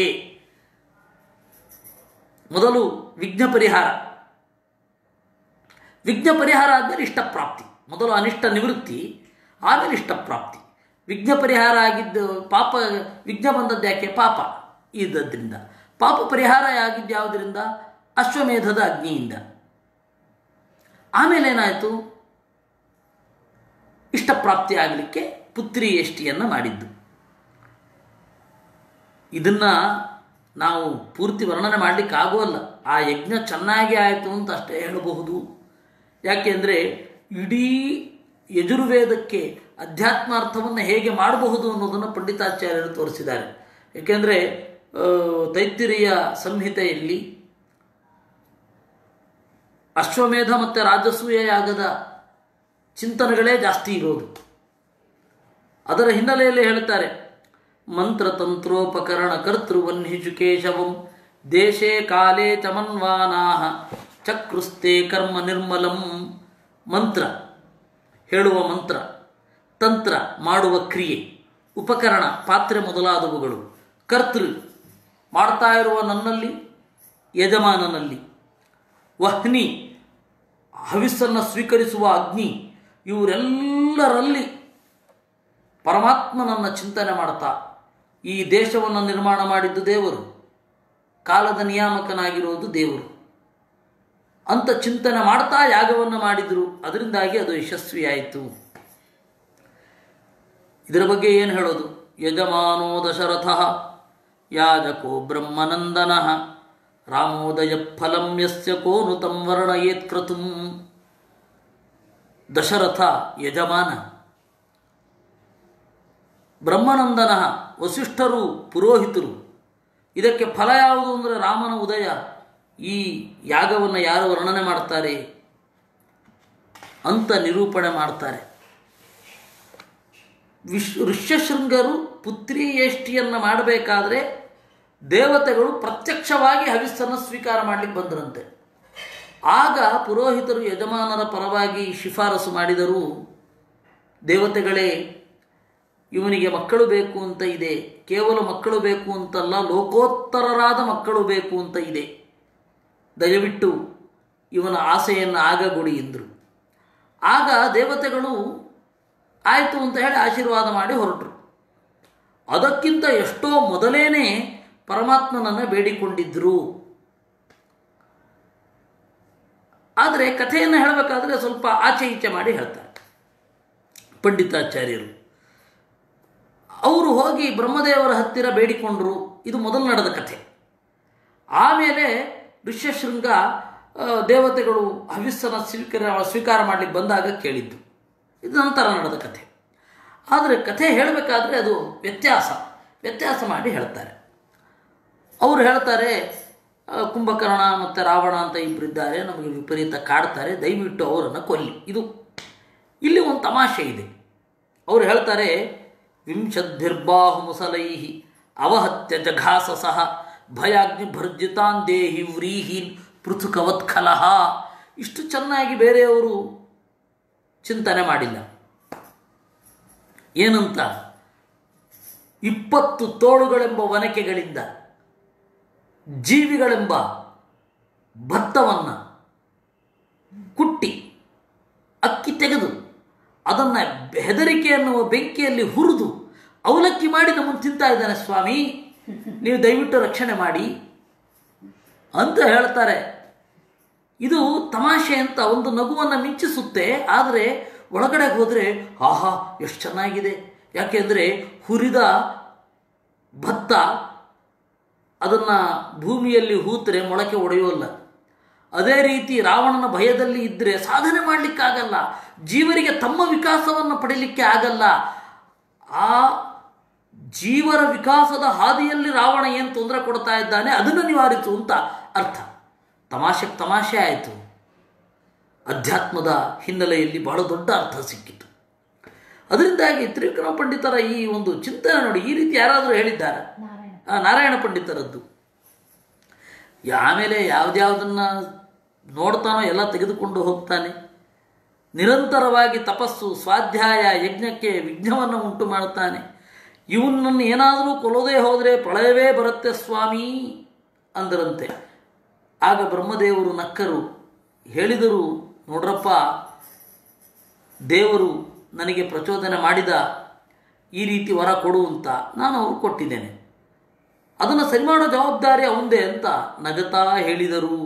ಮೊದಲು ವಿಘ್ನ ಪರಿಹಾರ ವಿಘ್ನ ಪರಿಹಾರ ಆದಮೇಲೆ ಇಷ್ಟಪ್ರಾಪ್ತಿ ಮೊದಲು ಅನಿಷ್ಟ ನಿವೃತ್ತಿ ಆಮೇಲೆ ಇಷ್ಟಪ್ರಾಪ್ತಿ ವಿಘ್ನ ಪರಿಹಾರ ಆಗಿದ್ದು ಪಾಪ ವಿಘ್ನ ಬಂದದ್ದು ಯಾಕೆ ಪಾಪ ಇದ್ದದ್ರಿಂದ ಪಾಪ ಪರಿಹಾರ ಆಗಿದ್ದು ಯಾವುದರಿಂದ ಅಶ್ವಮೇಧದ ಅಗ್ನಿಯಿಂದ ಆಮೇಲೆ ಏನಾಯಿತು ಇಷ್ಟಪ್ರಾಪ್ತಿ ಆಗಲಿಕ್ಕೆ ಪುತ್ರಿ ಎಷ್ಟಿಯನ್ನು ಮಾಡಿದ್ದು ಇದನ್ನು ನಾವು ಪೂರ್ತಿ ವರ್ಣನೆ ಮಾಡಲಿಕ್ಕೆ ಆಗೋಲ್ಲ ಆ ಯಜ್ಞ ಚೆನ್ನಾಗಿ ಆಯಿತು ಅಂತ ಅಷ್ಟೇ ಹೇಳಬಹುದು ಯಾಕೆಂದರೆ ಇಡೀ ಯಜುರ್ವೇದಕ್ಕೆ ಅಧ್ಯಾತ್ಮಾರ್ಥವನ್ನು ಹೇಗೆ ಮಾಡಬಹುದು ಅನ್ನೋದನ್ನು ಪಂಡಿತಾಚಾರ್ಯರು ತೋರಿಸಿದ್ದಾರೆ ಏಕೆಂದರೆ ತೈತ್ತಿರಿಯ ಸಂಹಿತೆಯಲ್ಲಿ ಅಶ್ವಮೇಧ ಮತ್ತು ರಾಜಸೂಯ ಯಾಗದ ಚಿಂತನೆಗಳೇ ಜಾಸ್ತಿ ಇರೋದು ಅದರ ಹಿನ್ನೆಲೆಯಲ್ಲಿ ಹೇಳ್ತಾರೆ ಮಂತ್ರತಂತ್ರೋಪಕರಣ ಕರ್ತೃವನ್ಹಿಷು ಕೇಶವಂ ದೇಶೇ ಕಾಲೇ ಚ ಮನ್ವಾನಾಹ ಚಕ್ರುಸ್ತೆ ಕರ್ಮ ನಿರ್ಮಲಂ ಮಂತ್ರ ಹೇಳುವ ಮಂತ್ರ ತಂತ್ರ ಮಾಡುವ ಕ್ರಿಯೆ ಉಪಕರಣ ಪಾತ್ರೆ ಮೊದಲಾದವುಗಳು ಕರ್ತೃ ಮಾಡ್ತಾ ಇರುವ ನನ್ನಲ್ಲಿ ಯಜಮಾನನಲ್ಲಿ ವಹ್ನಿ ಹವಿಸ್ಸನ್ನು ಸ್ವೀಕರಿಸುವ ಅಗ್ನಿ ಇವರೆಲ್ಲರಲ್ಲಿ ಪರಮಾತ್ಮನನ್ನು ಚಿಂತನೆ ಮಾಡ್ತಾ ಈ ದೇಶವನ್ನು ನಿರ್ಮಾಣ ಮಾಡಿದ್ದು ದೇವರು ಕಾಲದ ನಿಯಾಮಕನಾಗಿರುವುದು ದೇವರು ಅಂತ ಚಿಂತನೆ ಮಾಡ್ತಾ ಯಾಗವನ್ನು ಮಾಡಿದರು ಅದರಿಂದಾಗಿ ಅದು ಯಶಸ್ವಿಯಾಯಿತು ಇದರ ಬಗ್ಗೆ ಏನು ಹೇಳೋದು ಯಜಮಾನೋ ದಶರಥ ಯಾಜಕೋ ಬ್ರಹ್ಮನಂದನ ರಾಮೋದಯ ಫಲಂ ಯಸ್ಯ ಕೋನು ತಂ ವರ್ಣಯೇತ್ ಕ್ರತುಂ ದಶರಥ ಯಜಮಾನ ಬ್ರಹ್ಮನಂದನ ವಸಿಷ್ಠರು ಪುರೋಹಿತರು ಇದಕ್ಕೆ ಫಲ ಯಾವುದು ಅಂದರೆ ರಾಮನ ಉದಯ ಈ ಯಾಗವನ್ನು ಯಾರು ವರ್ಣನೆ ಮಾಡ್ತಾರೆ ಅಂತ ನಿರೂಪಣೆ ಮಾಡ್ತಾರೆ ವಿಶ್ ಋಷ್ಯಶೃಂಗರು ಪುತ್ರಿಯೇಷ್ಟಿಯನ್ನು ಮಾಡಬೇಕಾದ್ರೆ ದೇವತೆಗಳು ಪ್ರತ್ಯಕ್ಷವಾಗಿ ಹವಿಸ್ಸನ್ನು ಸ್ವೀಕಾರ ಮಾಡಲಿಕ್ಕೆ ಬಂದರಂತೆ ಆಗ ಪುರೋಹಿತರು ಯಜಮಾನರ ಪರವಾಗಿ ಶಿಫಾರಸು ಮಾಡಿದರೂ ದೇವತೆಗಳೇ ಇವನಿಗೆ ಮಕ್ಕಳು ಬೇಕು ಅಂತ ಇದೆ ಕೇವಲ ಮಕ್ಕಳು ಬೇಕು ಅಂತಲ್ಲ ಲೋಕೋತ್ತರರಾದ ಮಕ್ಕಳು ಬೇಕು ಅಂತ ಇದೆ ದಯವಿಟ್ಟು ಇವನ ಆಸೆಯನ್ನು ಆಗಗೊಡಿ ಎಂದರು ಆಗ ದೇವತೆಗಳು ಆಯಿತು ಅಂತ ಹೇಳಿ ಆಶೀರ್ವಾದ ಮಾಡಿ ಹೊರಟರು ಅದಕ್ಕಿಂತ ಎಷ್ಟೋ ಮೊದಲೇನೆ ಪರಮಾತ್ಮನನ್ನು ಬೇಡಿಕೊಂಡಿದ್ದರು ಆದರೆ ಕಥೆಯನ್ನು ಹೇಳಬೇಕಾದ್ರೆ ಸ್ವಲ್ಪ ಆಚೆ ಈಚೆ ಮಾಡಿ ಹೇಳ್ತಾರೆ ಪಂಡಿತಾಚಾರ್ಯರು ಅವರು ಹೋಗಿ ಬ್ರಹ್ಮದೇವರ ಹತ್ತಿರ ಬೇಡಿಕೊಂಡರು ಇದು ಮೊದಲು ನಡೆದ ಕಥೆ ಆಮೇಲೆ ಋಷ್ಯಶೃಂಗ ಆ, ದೇವತೆಗಳು ಹವಿಸ್ಸನ ಸ್ವೀಕಾರ ಸ್ವೀಕಾರ ಮಾಡಲಿಕ್ಕೆ ಬಂದಾಗ ಕೇಳಿದ್ದು ಇದು ನಂತರ ನಡೆದ ಕಥೆ ಆದರೆ ಕಥೆ ಹೇಳಬೇಕಾದ್ರೆ ಅದು ವ್ಯತ್ಯಾಸ ವ್ಯತ್ಯಾಸ ಮಾಡಿ ಹೇಳ್ತಾರೆ ಅವರು ಹೇಳ್ತಾರೆ ಆ, ಕುಂಭಕರ್ಣ ಮತ್ತು ರಾವಣ ಅಂತ ಇಬ್ಬರಿದ್ದಾರೆ ನಮಗೆ ವಿಪರೀತ ಕಾಡ್ತಾರೆ ದಯವಿಟ್ಟು ಅವರನ್ನು ಕೊಲ್ಲಿ ಇದು ಇಲ್ಲಿ ಒಂದು ತಮಾಷೆ ಇದೆ ಅವರು ಹೇಳ್ತಾರೆ ವಿಂಶದ್ಭಿರ್ಬಾಹು ಮುಸಲೈ ಅವಹತ್ಯ ಜಘಾಸ ಸಹ ಭಯಾಗ್ನಿ ಭರ್ಜಿತಾನ್ ದೇಹಿ ವ್ರೀಹೀನ್ ಪೃಥುಕವತ್ಖಲಹ ಇಷ್ಟು ಚೆನ್ನಾಗಿ ಬೇರೆಯವರು ಚಿಂತನೆ ಮಾಡಿಲ್ಲ ಏನಂತ ಇಪ್ಪತ್ತು ತೋಳುಗಳೆಂಬ ವನಕೆಗಳಿಂದ ಜೀವಿಗಳೆಂಬ ಭತ್ತವನ್ನು ಕುಟ್ಟಿ ಅಕ್ಕಿ ತೆಗೆದು ಅದನ್ನು ಹೆದರಿಕೆ ಅನ್ನುವ ಬೆಂಕಿಯಲ್ಲಿ ಹುರಿದು ಅವಲಕ್ಕಿ ಮಾಡಿ ನಮ್ಮನ್ನು ತಿಂತಾ ಇದ್ದಾನೆ ಸ್ವಾಮಿ ನೀವು ದಯವಿಟ್ಟು ರಕ್ಷಣೆ ಮಾಡಿ ಅಂತ ಹೇಳ್ತಾರೆ ಇದು ತಮಾಷೆ ಅಂತ ಒಂದು ನಗುವನ್ನು ಮಿಂಚಿಸುತ್ತೆ ಆದರೆ ಒಳಗಡೆ ಹೋದರೆ ಆಹಾ ಎಷ್ಟು ಚೆನ್ನಾಗಿದೆ ಯಾಕೆಂದರೆ ಹುರಿದ ಭತ್ತ ಅದನ್ನು ಭೂಮಿಯಲ್ಲಿ ಹೂತರೆ ಮೊಳಕೆ ಒಡೆಯೋಲ್ಲ ಅದೇ ರೀತಿ ರಾವಣನ ಭಯದಲ್ಲಿ ಇದ್ದರೆ ಸಾಧನೆ ಮಾಡಲಿಕ್ಕಾಗಲ್ಲ ಜೀವರಿಗೆ ತಮ್ಮ ವಿಕಾಸವನ್ನು ಪಡೀಲಿಕ್ಕೆ ಆಗಲ್ಲ ಆ ಜೀವರ ವಿಕಾಸದ ಹಾದಿಯಲ್ಲಿ ರಾವಣ ಏನು ತೊಂದರೆ ಕೊಡ್ತಾ ಇದ್ದಾನೆ ಅದನ್ನು ನಿವಾರಿಸು ಅಂತ ಅರ್ಥ ತಮಾಷೆಗೆ ತಮಾಷೆ ಆಯಿತು ಅಧ್ಯಾತ್ಮದ ಹಿನ್ನೆಲೆಯಲ್ಲಿ ಬಹಳ ದೊಡ್ಡ ಅರ್ಥ ಸಿಕ್ಕಿತು ಅದರಿಂದಾಗಿ ತ್ರಿವಿಕ್ರಮ ಪಂಡಿತರ ಈ ಒಂದು ಚಿಂತನೆ ನೋಡಿ ಈ ರೀತಿ ಯಾರಾದರೂ ಹೇಳಿದ್ದಾರೆ ನಾರಾಯಣ ಆ, ನಾರಾಯಣ ಪಂಡಿತರದ್ದು ಆಮೇಲೆ ಯಾವ್ದ್ಯಾವುದನ್ನು ನೋಡ್ತಾನೋ ಎಲ್ಲ ತೆಗೆದುಕೊಂಡು ಹೋಗ್ತಾನೆ ನಿರಂತರವಾಗಿ ತಪಸ್ಸು ಸ್ವಾಧ್ಯಾಯ ಯಜ್ಞಕ್ಕೆ ವಿಘ್ನವನ್ನು ಉಂಟು ಮಾಡುತ್ತಾನೆ ಇವನನ್ನು ಏನಾದರೂ ಕೊಲ್ಲೋದೇ ಹೋದರೆ ಪ್ರಳಯವೇ ಬರುತ್ತೆ ಸ್ವಾಮಿ ಅಂದರಂತೆ ಆಗ ಬ್ರಹ್ಮದೇವರು ನಕ್ಕರು ಹೇಳಿದರು ನೋಡ್ರಪ್ಪ ದೇವರು ನನಗೆ ಪ್ರಚೋದನೆ ಮಾಡಿದ ಈ ರೀತಿ ವರ ಕೊಡು ಅಂತ ನಾನು ಅವ್ರು ಕೊಟ್ಟಿದ್ದೇನೆ ಅದನ್ನು ಸರಿ ಮಾಡೋ ಜವಾಬ್ದಾರಿ ಅವಂದೇ ಅಂತ ನಗತಾ ಹೇಳಿದರು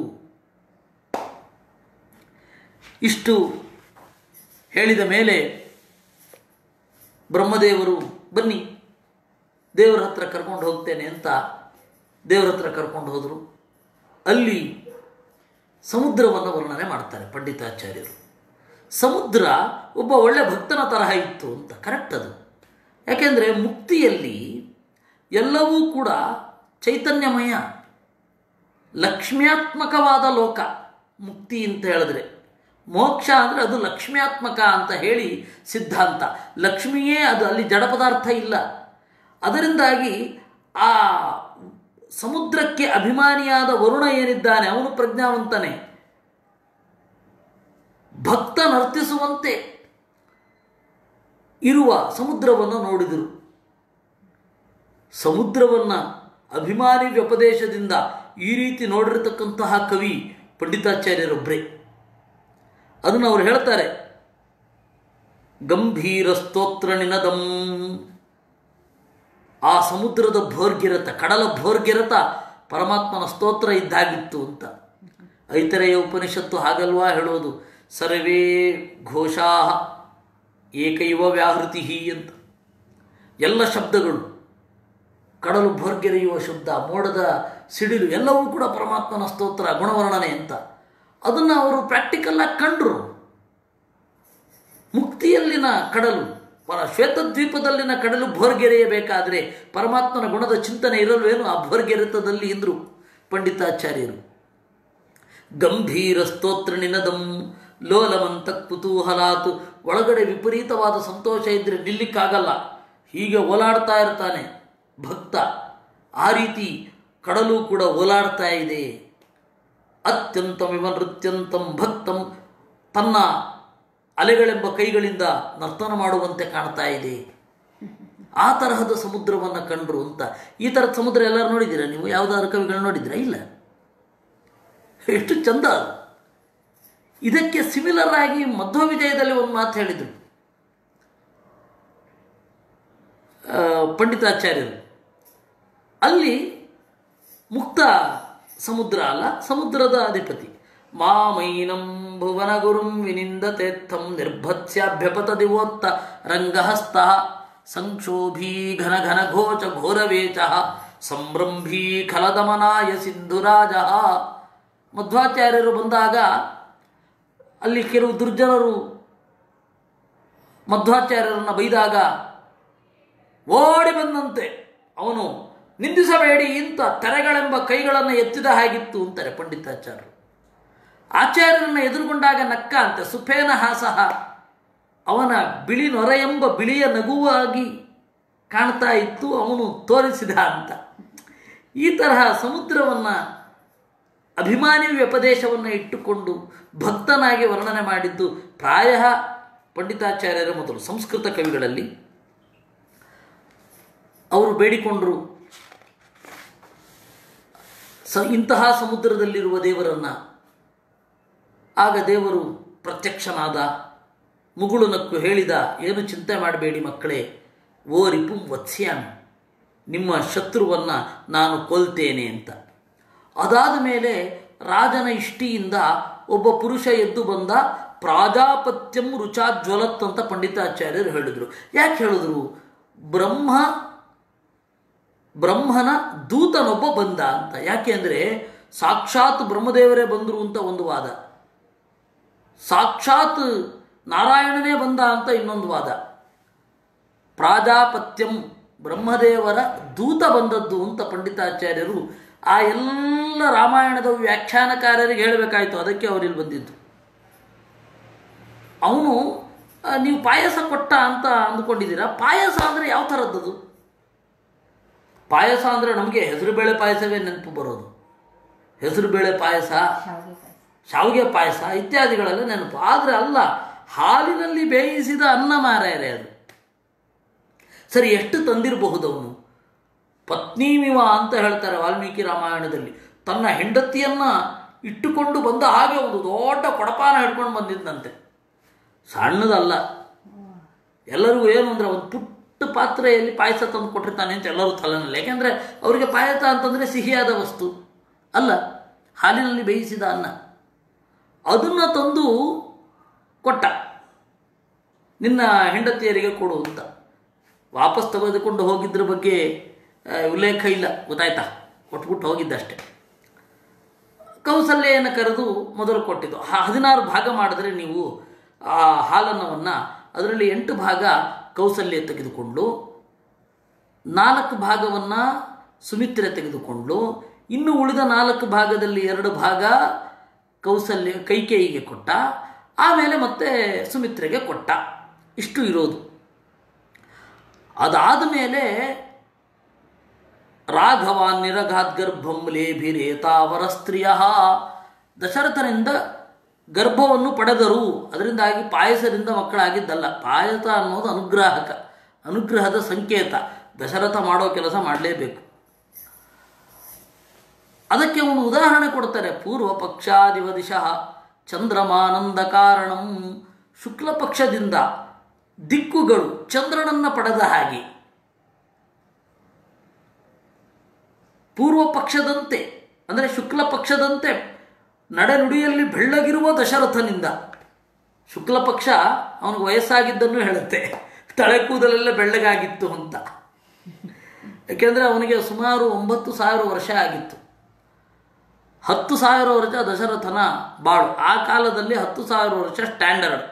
ಇಷ್ಟು ಹೇಳಿದ ಮೇಲೆ ಬ್ರಹ್ಮದೇವರು ಬನ್ನಿ ದೇವರ ಹತ್ರ ಕರ್ಕೊಂಡು ಹೋಗ್ತೇನೆ ಅಂತ ದೇವರ ಹತ್ರ ಕರ್ಕೊಂಡು ಹೋದರು ಅಲ್ಲಿ ಸಮುದ್ರವನ್ನು ವರ್ಣನೆ ಮಾಡ್ತಾರೆ ಪಂಡಿತಾಚಾರ್ಯರು ಸಮುದ್ರ ಒಬ್ಬ ಒಳ್ಳೆ ಭಕ್ತನ ತರಹ ಇತ್ತು ಅಂತ ಕರೆಕ್ಟ್ ಅದು ಯಾಕೆಂದರೆ ಮುಕ್ತಿಯಲ್ಲಿ ಎಲ್ಲವೂ ಕೂಡ ಚೈತನ್ಯಮಯ ಲಕ್ಷ್ಮ್ಯಾತ್ಮಕವಾದ ಲೋಕ ಮುಕ್ತಿ ಅಂತ ಹೇಳಿದ್ರೆ ಮೋಕ್ಷ ಅಂದರೆ ಅದು ಲಕ್ಷ್ಮ್ಯಾತ್ಮಕ ಅಂತ ಹೇಳಿ ಸಿದ್ಧಾಂತ ಲಕ್ಷ್ಮಿಯೇ ಅದು ಅಲ್ಲಿ ಜಡ ಪದಾರ್ಥ ಇಲ್ಲ ಅದರಿಂದಾಗಿ ಆ ಸಮುದ್ರಕ್ಕೆ ಅಭಿಮಾನಿಯಾದ ವರುಣ ಏನಿದ್ದಾನೆ ಅವನು ಪ್ರಜ್ಞಾವಂತನೇ ಭಕ್ತ ನರ್ತಿಸುವಂತೆ ಇರುವ ಸಮುದ್ರವನ್ನು ನೋಡಿದರು ಸಮುದ್ರವನ್ನು ಅಭಿಮಾನಿ ವ್ಯಪದೇಶದಿಂದ ಈ ರೀತಿ ನೋಡಿರತಕ್ಕಂತಹ ಕವಿ ಪಂಡಿತಾಚಾರ್ಯರೊಬ್ಬರೇ ಅದನ್ನು ಅವರು ಹೇಳ್ತಾರೆ ಗಂಭೀರ ಸ್ತೋತ್ರ ನಿನದಂ ಆ ಸಮುದ್ರದ ಭೋರ್ಗಿರತ ಕಡಲ ಭೋರ್ಗಿರತ ಪರಮಾತ್ಮನ ಸ್ತೋತ್ರ ಇದ್ದಾಗಿತ್ತು ಅಂತ ಐತರೆಯ ಉಪನಿಷತ್ತು ಹಾಗಲ್ವಾ ಹೇಳೋದು ಸರ್ವೇ ಘೋಷಾ ಏಕೈವ ವ್ಯಾಹೃತಿ ಅಂತ ಎಲ್ಲ ಶಬ್ದಗಳು ಕಡಲು ಭೋರ್ಗೆರೆಯುವ ಶಬ್ದ ಮೋಡದ ಸಿಡಿಲು ಎಲ್ಲವೂ ಕೂಡ ಪರಮಾತ್ಮನ ಸ್ತೋತ್ರ ಗುಣವರ್ಣನೆ ಅಂತ ಅದನ್ನು ಅವರು ಪ್ರಾಕ್ಟಿಕಲ್ಲಾಗಿ ಕಂಡ್ರು ಮುಕ್ತಿಯಲ್ಲಿನ ಕಡಲು ಪರ ಶ್ವೇತದ್ವೀಪದಲ್ಲಿನ ಕಡಲು ಭೋರ್ಗೆರೆಯಬೇಕಾದರೆ ಪರಮಾತ್ಮನ ಗುಣದ ಚಿಂತನೆ ಇರಲ್ವೇನು ಆ ಭೋರ್ಗೆರೆತದಲ್ಲಿ ಇದ್ರು ಪಂಡಿತಾಚಾರ್ಯರು ಗಂಭೀರ ಸ್ತೋತ್ರ ನಿನದಂ ಲೋಲಮಂತ ಕುತೂಹಲಾತ್ ಒಳಗಡೆ ವಿಪರೀತವಾದ ಸಂತೋಷ ಇದ್ದರೆ ನಿಲ್ಲಿಕ್ಕಾಗಲ್ಲ ಹೀಗೆ ಓಲಾಡ್ತಾ ಇರ್ತಾನೆ ಭಕ್ತ ಆ ರೀತಿ ಕಡಲು ಕೂಡ ಓಲಾಡ್ತಾ ಇದೆ ಅತ್ಯಂತಮಿವ ನೃತ್ಯಂತಂ ಭಕ್ತಂ ತನ್ನ ಅಲೆಗಳೆಂಬ ಕೈಗಳಿಂದ ನರ್ತನ ಮಾಡುವಂತೆ ಕಾಣ್ತಾ ಇದೆ ಆ ತರಹದ ಸಮುದ್ರವನ್ನು ಕಂಡ್ರು ಅಂತ ಈ ಥರದ ಸಮುದ್ರ ಎಲ್ಲರೂ ನೋಡಿದ್ದೀರಾ ನೀವು ಯಾವುದಾದ್ರು ಕವಿಗಳು ನೋಡಿದ್ದೀರಾ ಇಲ್ಲ ಎಷ್ಟು ಚಂದ ಅದು ಇದಕ್ಕೆ ಸಿಮಿಲರ್ ಆಗಿ ಮಧ್ವ ವಿಜಯದಲ್ಲಿ ಒಂದು ಮಾತು ಹೇಳಿದರು ಆ, ಪಂಡಿತಾಚಾರ್ಯರು ಅಲ್ಲಿ ಮುಕ್ತ ಸಮುದ್ರ ಅಲ್ಲ ಸಮುದ್ರದ ಅಧಿಪತಿ ಮಾಮೈನಂ ಭುವನ ಗುರುಂ ವಿನಿಂದತೆತ್ತಂ ನಿರ್ಭತ್ಸ್ಯಾಭ್ಯಪತ ದಿವೋತ್ತ ರಂಗಹಸ್ತ ಸಂಕ್ಷೋಭೀ ಘನ ಘನ ಘೋಚ ಘೋರವೇಚ ಸಂಭ್ರಂಭೀ ಖಲದಮನಾಯ ಸಿಂಧುರಾಜ ಮಧ್ವಾಚಾರ್ಯರು ಬಂದಾಗ ಅಲ್ಲಿ ಕೆಲವು ದುರ್ಜನರು ಮಧ್ವಾಚಾರ್ಯರನ್ನು ಬೈದಾಗ ಓಡಿ ಬಂದಂತೆ ಅವನು ನಿಂದಿಸಬೇಡಿ ಇಂಥ ತೆರೆಗಳೆಂಬ ಕೈಗಳನ್ನು ಎತ್ತಿದ ಹಾಗಿತ್ತು ಅಂತಾರೆ ಪಂಡಿತಾಚಾರ್ಯರು ಆಚಾರ್ಯರನ್ನ ಎದುರುಗೊಂಡಾಗ ನಕ್ಕ ಅಂತೆ ಸುಫೇನ ಹಾಸಹ ಅವನ ಬಿಳಿ ನೊರೆ ಎಂಬ ಬಿಳಿಯ ನಗುವಾಗಿ ಕಾಣ್ತಾ ಇತ್ತು ಅವನು ತೋರಿಸಿದ ಅಂತ ಈ ತರಹ ಸಮುದ್ರವನ್ನು ಅಭಿಮಾನಿ ವ್ಯಪದೇಶವನ್ನು ಇಟ್ಟುಕೊಂಡು ಭಕ್ತನಾಗಿ ವರ್ಣನೆ ಮಾಡಿದ್ದು ಪ್ರಾಯ ಪಂಡಿತಾಚಾರ್ಯರ ಮೊದಲು ಸಂಸ್ಕೃತ ಕವಿಗಳಲ್ಲಿ ಅವರು ಬೇಡಿಕೊಂಡರು ಸ ಇಂತಹ ಸಮುದ್ರದಲ್ಲಿರುವ ದೇವರನ್ನು ಆಗ ದೇವರು ಪ್ರತ್ಯಕ್ಷನಾದ ಮುಗುಳು ನಕ್ಕು ಹೇಳಿದ ಏನು ಚಿಂತೆ ಮಾಡಬೇಡಿ ಮಕ್ಕಳೇ ಓ ರಿಪುಂ ವತ್ಸ್ಯಾಮಿ ನಿಮ್ಮ ಶತ್ರುವನ್ನು ನಾನು ಕೊಲ್ತೇನೆ ಅಂತ ಅದಾದ ಮೇಲೆ ರಾಜನ ಇಷ್ಟಿಯಿಂದ ಒಬ್ಬ ಪುರುಷ ಎದ್ದು ಬಂದ ಪ್ರಾಜಾಪತ್ಯಂ ರುಚಾಜ್ವಲತ್ ಅಂತ ಪಂಡಿತಾಚಾರ್ಯರು ಹೇಳಿದರು ಯಾಕೆ ಹೇಳಿದ್ರು ಬ್ರಹ್ಮ ಬ್ರಹ್ಮನ ದೂತನೊಬ್ಬ ಬಂದ ಅಂತ ಯಾಕೆ ಅಂದರೆ ಸಾಕ್ಷಾತ್ ಬ್ರಹ್ಮದೇವರೇ ಬಂದರು ಅಂತ ಒಂದು ವಾದ ಸಾಕ್ಷಾತ್ ನಾರಾಯಣನೇ ಬಂದ ಅಂತ ಇನ್ನೊಂದು ವಾದ ಪ್ರಾಜಾಪತ್ಯಂ ಬ್ರಹ್ಮದೇವರ ದೂತ ಬಂದದ್ದು ಅಂತ ಪಂಡಿತಾಚಾರ್ಯರು ಆ ಎಲ್ಲ ರಾಮಾಯಣದ ವ್ಯಾಖ್ಯಾನಕಾರರಿಗೆ ಹೇಳಬೇಕಾಯಿತು ಅದಕ್ಕೆ ಅವರಿಲ್ಲಿ ಬಂದಿದ್ದು ಅವನು ಆ, ನೀವು ಪಾಯಸ ಕೊಟ್ಟ ಅಂತ ಅಂದ್ಕೊಂಡಿದ್ದೀರಾ ಪಾಯಸ ಅಂದರೆ ಯಾವ ಥರದ್ದದು ಪಾಯಸ ಅಂದರೆ ನಮಗೆ ಹೆಸರುಬೇಳೆ ಪಾಯಸವೇ ನೆನಪು ಬರೋದು ಹೆಸರುಬೇಳೆ ಪಾಯಸ ಶಾವಿಗೆ ಪಾಯಸ ಶಾವಿಗೆ ಪಾಯಸ ಇತ್ಯಾದಿಗಳೆಲ್ಲ ನೆನಪು ಆದರೆ ಅಲ್ಲ ಹಾಲಿನಲ್ಲಿ ಬೇಯಿಸಿದ ಅನ್ನ ಮಾರಾಯರೆ ಅದು ಸರಿ ಎಷ್ಟು ತಂದಿರಬಹುದು ಅವನು ಪತ್ನಿಮಿವ ಅಂತ ಹೇಳ್ತಾರೆ ವಾಲ್ಮೀಕಿ ರಾಮಾಯಣದಲ್ಲಿ ತನ್ನ ಹೆಂಡತಿಯನ್ನ ಇಟ್ಟುಕೊಂಡು ಬಂದ ಹಾಗೆ ಒಂದು ದೊಡ್ಡ ಕೊಡಪಾನ ಹಿಡ್ಕೊಂಡು ಬಂದಿದ್ದಂತೆ ಸಣ್ಣದಲ್ಲ ಎಲ್ಲರಿಗೂ ಏನು ಅಂದರೆ ಒಂದು ಪುಟ್ಟ ಪಾತ್ರೆಯಲ್ಲಿ ಪಾಯಸ ತಂದು ಕೊಟ್ಟಿರ್ತಾನೆ ಅಂತ ಎಲ್ಲರೂ ತಲೆನಲ್ಲಿ ಯಾಕೆಂದರೆ ಅವರಿಗೆ ಪಾಯಸ ಅಂತಂದರೆ ಸಿಹಿಯಾದ ವಸ್ತು ಅಲ್ಲ ಹಾಲಿನಲ್ಲಿ ಬೇಯಿಸಿದ ಅನ್ನ ಅದನ್ನು ತಂದು ಕೊಟ್ಟ ನಿನ್ನ ಹೆಂಡತಿಯರಿಗೆ ಕೊಡು ಅಂತ ವಾಪಸ್ ತೆಗೆದುಕೊಂಡು ಹೋಗಿದ್ರ ಬಗ್ಗೆ ಆ, ಉಲ್ಲೇಖ ಇಲ್ಲ ಗೊತ್ತಾಯ್ತಾ ಕೊಟ್ಬಿಟ್ಟು ಹೋಗಿದ್ದಷ್ಟೆ ಕೌಸಲ್ಯನ ಕರೆದು ಮೊದಲು ಕೊಟ್ಟಿದ್ದು ಹ- ಹದಿನಾರು ಭಾಗ ಮಾಡಿದ್ರೆ ನೀವು ಆ ಹಾಲನ್ನವನ್ನು ಅದರಲ್ಲಿ ಎಂಟು ಭಾಗ ಕೌಸಲ್ಯ ತೆಗೆದುಕೊಂಡು ನಾಲ್ಕು ಭಾಗವನ್ನು ಸುಮಿತ್ರೆ ತೆಗೆದುಕೊಂಡು ಇನ್ನು ಉಳಿದ ನಾಲ್ಕು ಭಾಗದಲ್ಲಿ ಎರಡು ಭಾಗ ಕೌಸಲ್ಯ ಕೈಕೇಯಿಗೆ ಕೊಟ್ಟ ಆಮೇಲೆ ಮತ್ತೆ ಸುಮಿತ್ರೆಗೆ ಕೊಟ್ಟ ಇಷ್ಟು ಇರೋದು ಅದಾದ ಮೇಲೆ ರಾಘವಾನ್ ನಿರಗಾದ್ಗರ್ಭಂ ಲೇಭಿರೇತಾವರ ಸ್ತ್ರೀಯ ದಶರಥನಿಂದ ಗರ್ಭವನ್ನು ಪಡೆದರು ಅದರಿಂದಾಗಿ ಪಾಯಸದಿಂದ ಮಕ್ಕಳಾಗಿದ್ದಲ್ಲ ಪಾಯಸ ಅನ್ನೋದು ಅನುಗ್ರಾಹಕ ಅನುಗ್ರಹದ ಸಂಕೇತ ದಶರಥ ಮಾಡೋ ಕೆಲಸ ಮಾಡಲೇಬೇಕು ಅದಕ್ಕೆ ಅವನು ಉದಾಹರಣೆ ಕೊಡ್ತಾರೆ ಪೂರ್ವ ಪಕ್ಷಾದಿವ ದಿಶಃ ಚಂದ್ರಮಾನಂದ ಕಾರಣಂ ಶುಕ್ಲ ಪಕ್ಷದಿಂದ ದಿಕ್ಕುಗಳು ಚಂದ್ರನನ್ನ ಪಡೆದ ಹಾಗೆ ಪೂರ್ವ ಪಕ್ಷದಂತೆ ಅಂದರೆ ಶುಕ್ಲ ಪಕ್ಷದಂತೆ ನಡೆನುಡಿಯಲ್ಲಿ ಬೆಳ್ಳಗಿರುವ ದಶರಥನಿಂದ ಶುಕ್ಲ ಪಕ್ಷ ಅವನಿಗೆ ವಯಸ್ಸಾಗಿದ್ದನ್ನು ಹೇಳುತ್ತೆ ತಲೆ ಕೂದಲೆಲ್ಲ ಬೆಳ್ಳಗಾಗಿತ್ತು ಅಂತ ಯಾಕೆಂದರೆ ಅವನಿಗೆ ಸುಮಾರು ಒಂಬತ್ತು ಸಾವಿರ ವರ್ಷ ಆಗಿತ್ತು ಹತ್ತು ಸಾವಿರ ವರ್ಷ ದಶರಥನ ಬಾಳು ಆ ಕಾಲದಲ್ಲಿ ಹತ್ತು ಸಾವಿರ ವರ್ಷ ಸ್ಟ್ಯಾಂಡರ್ಡ್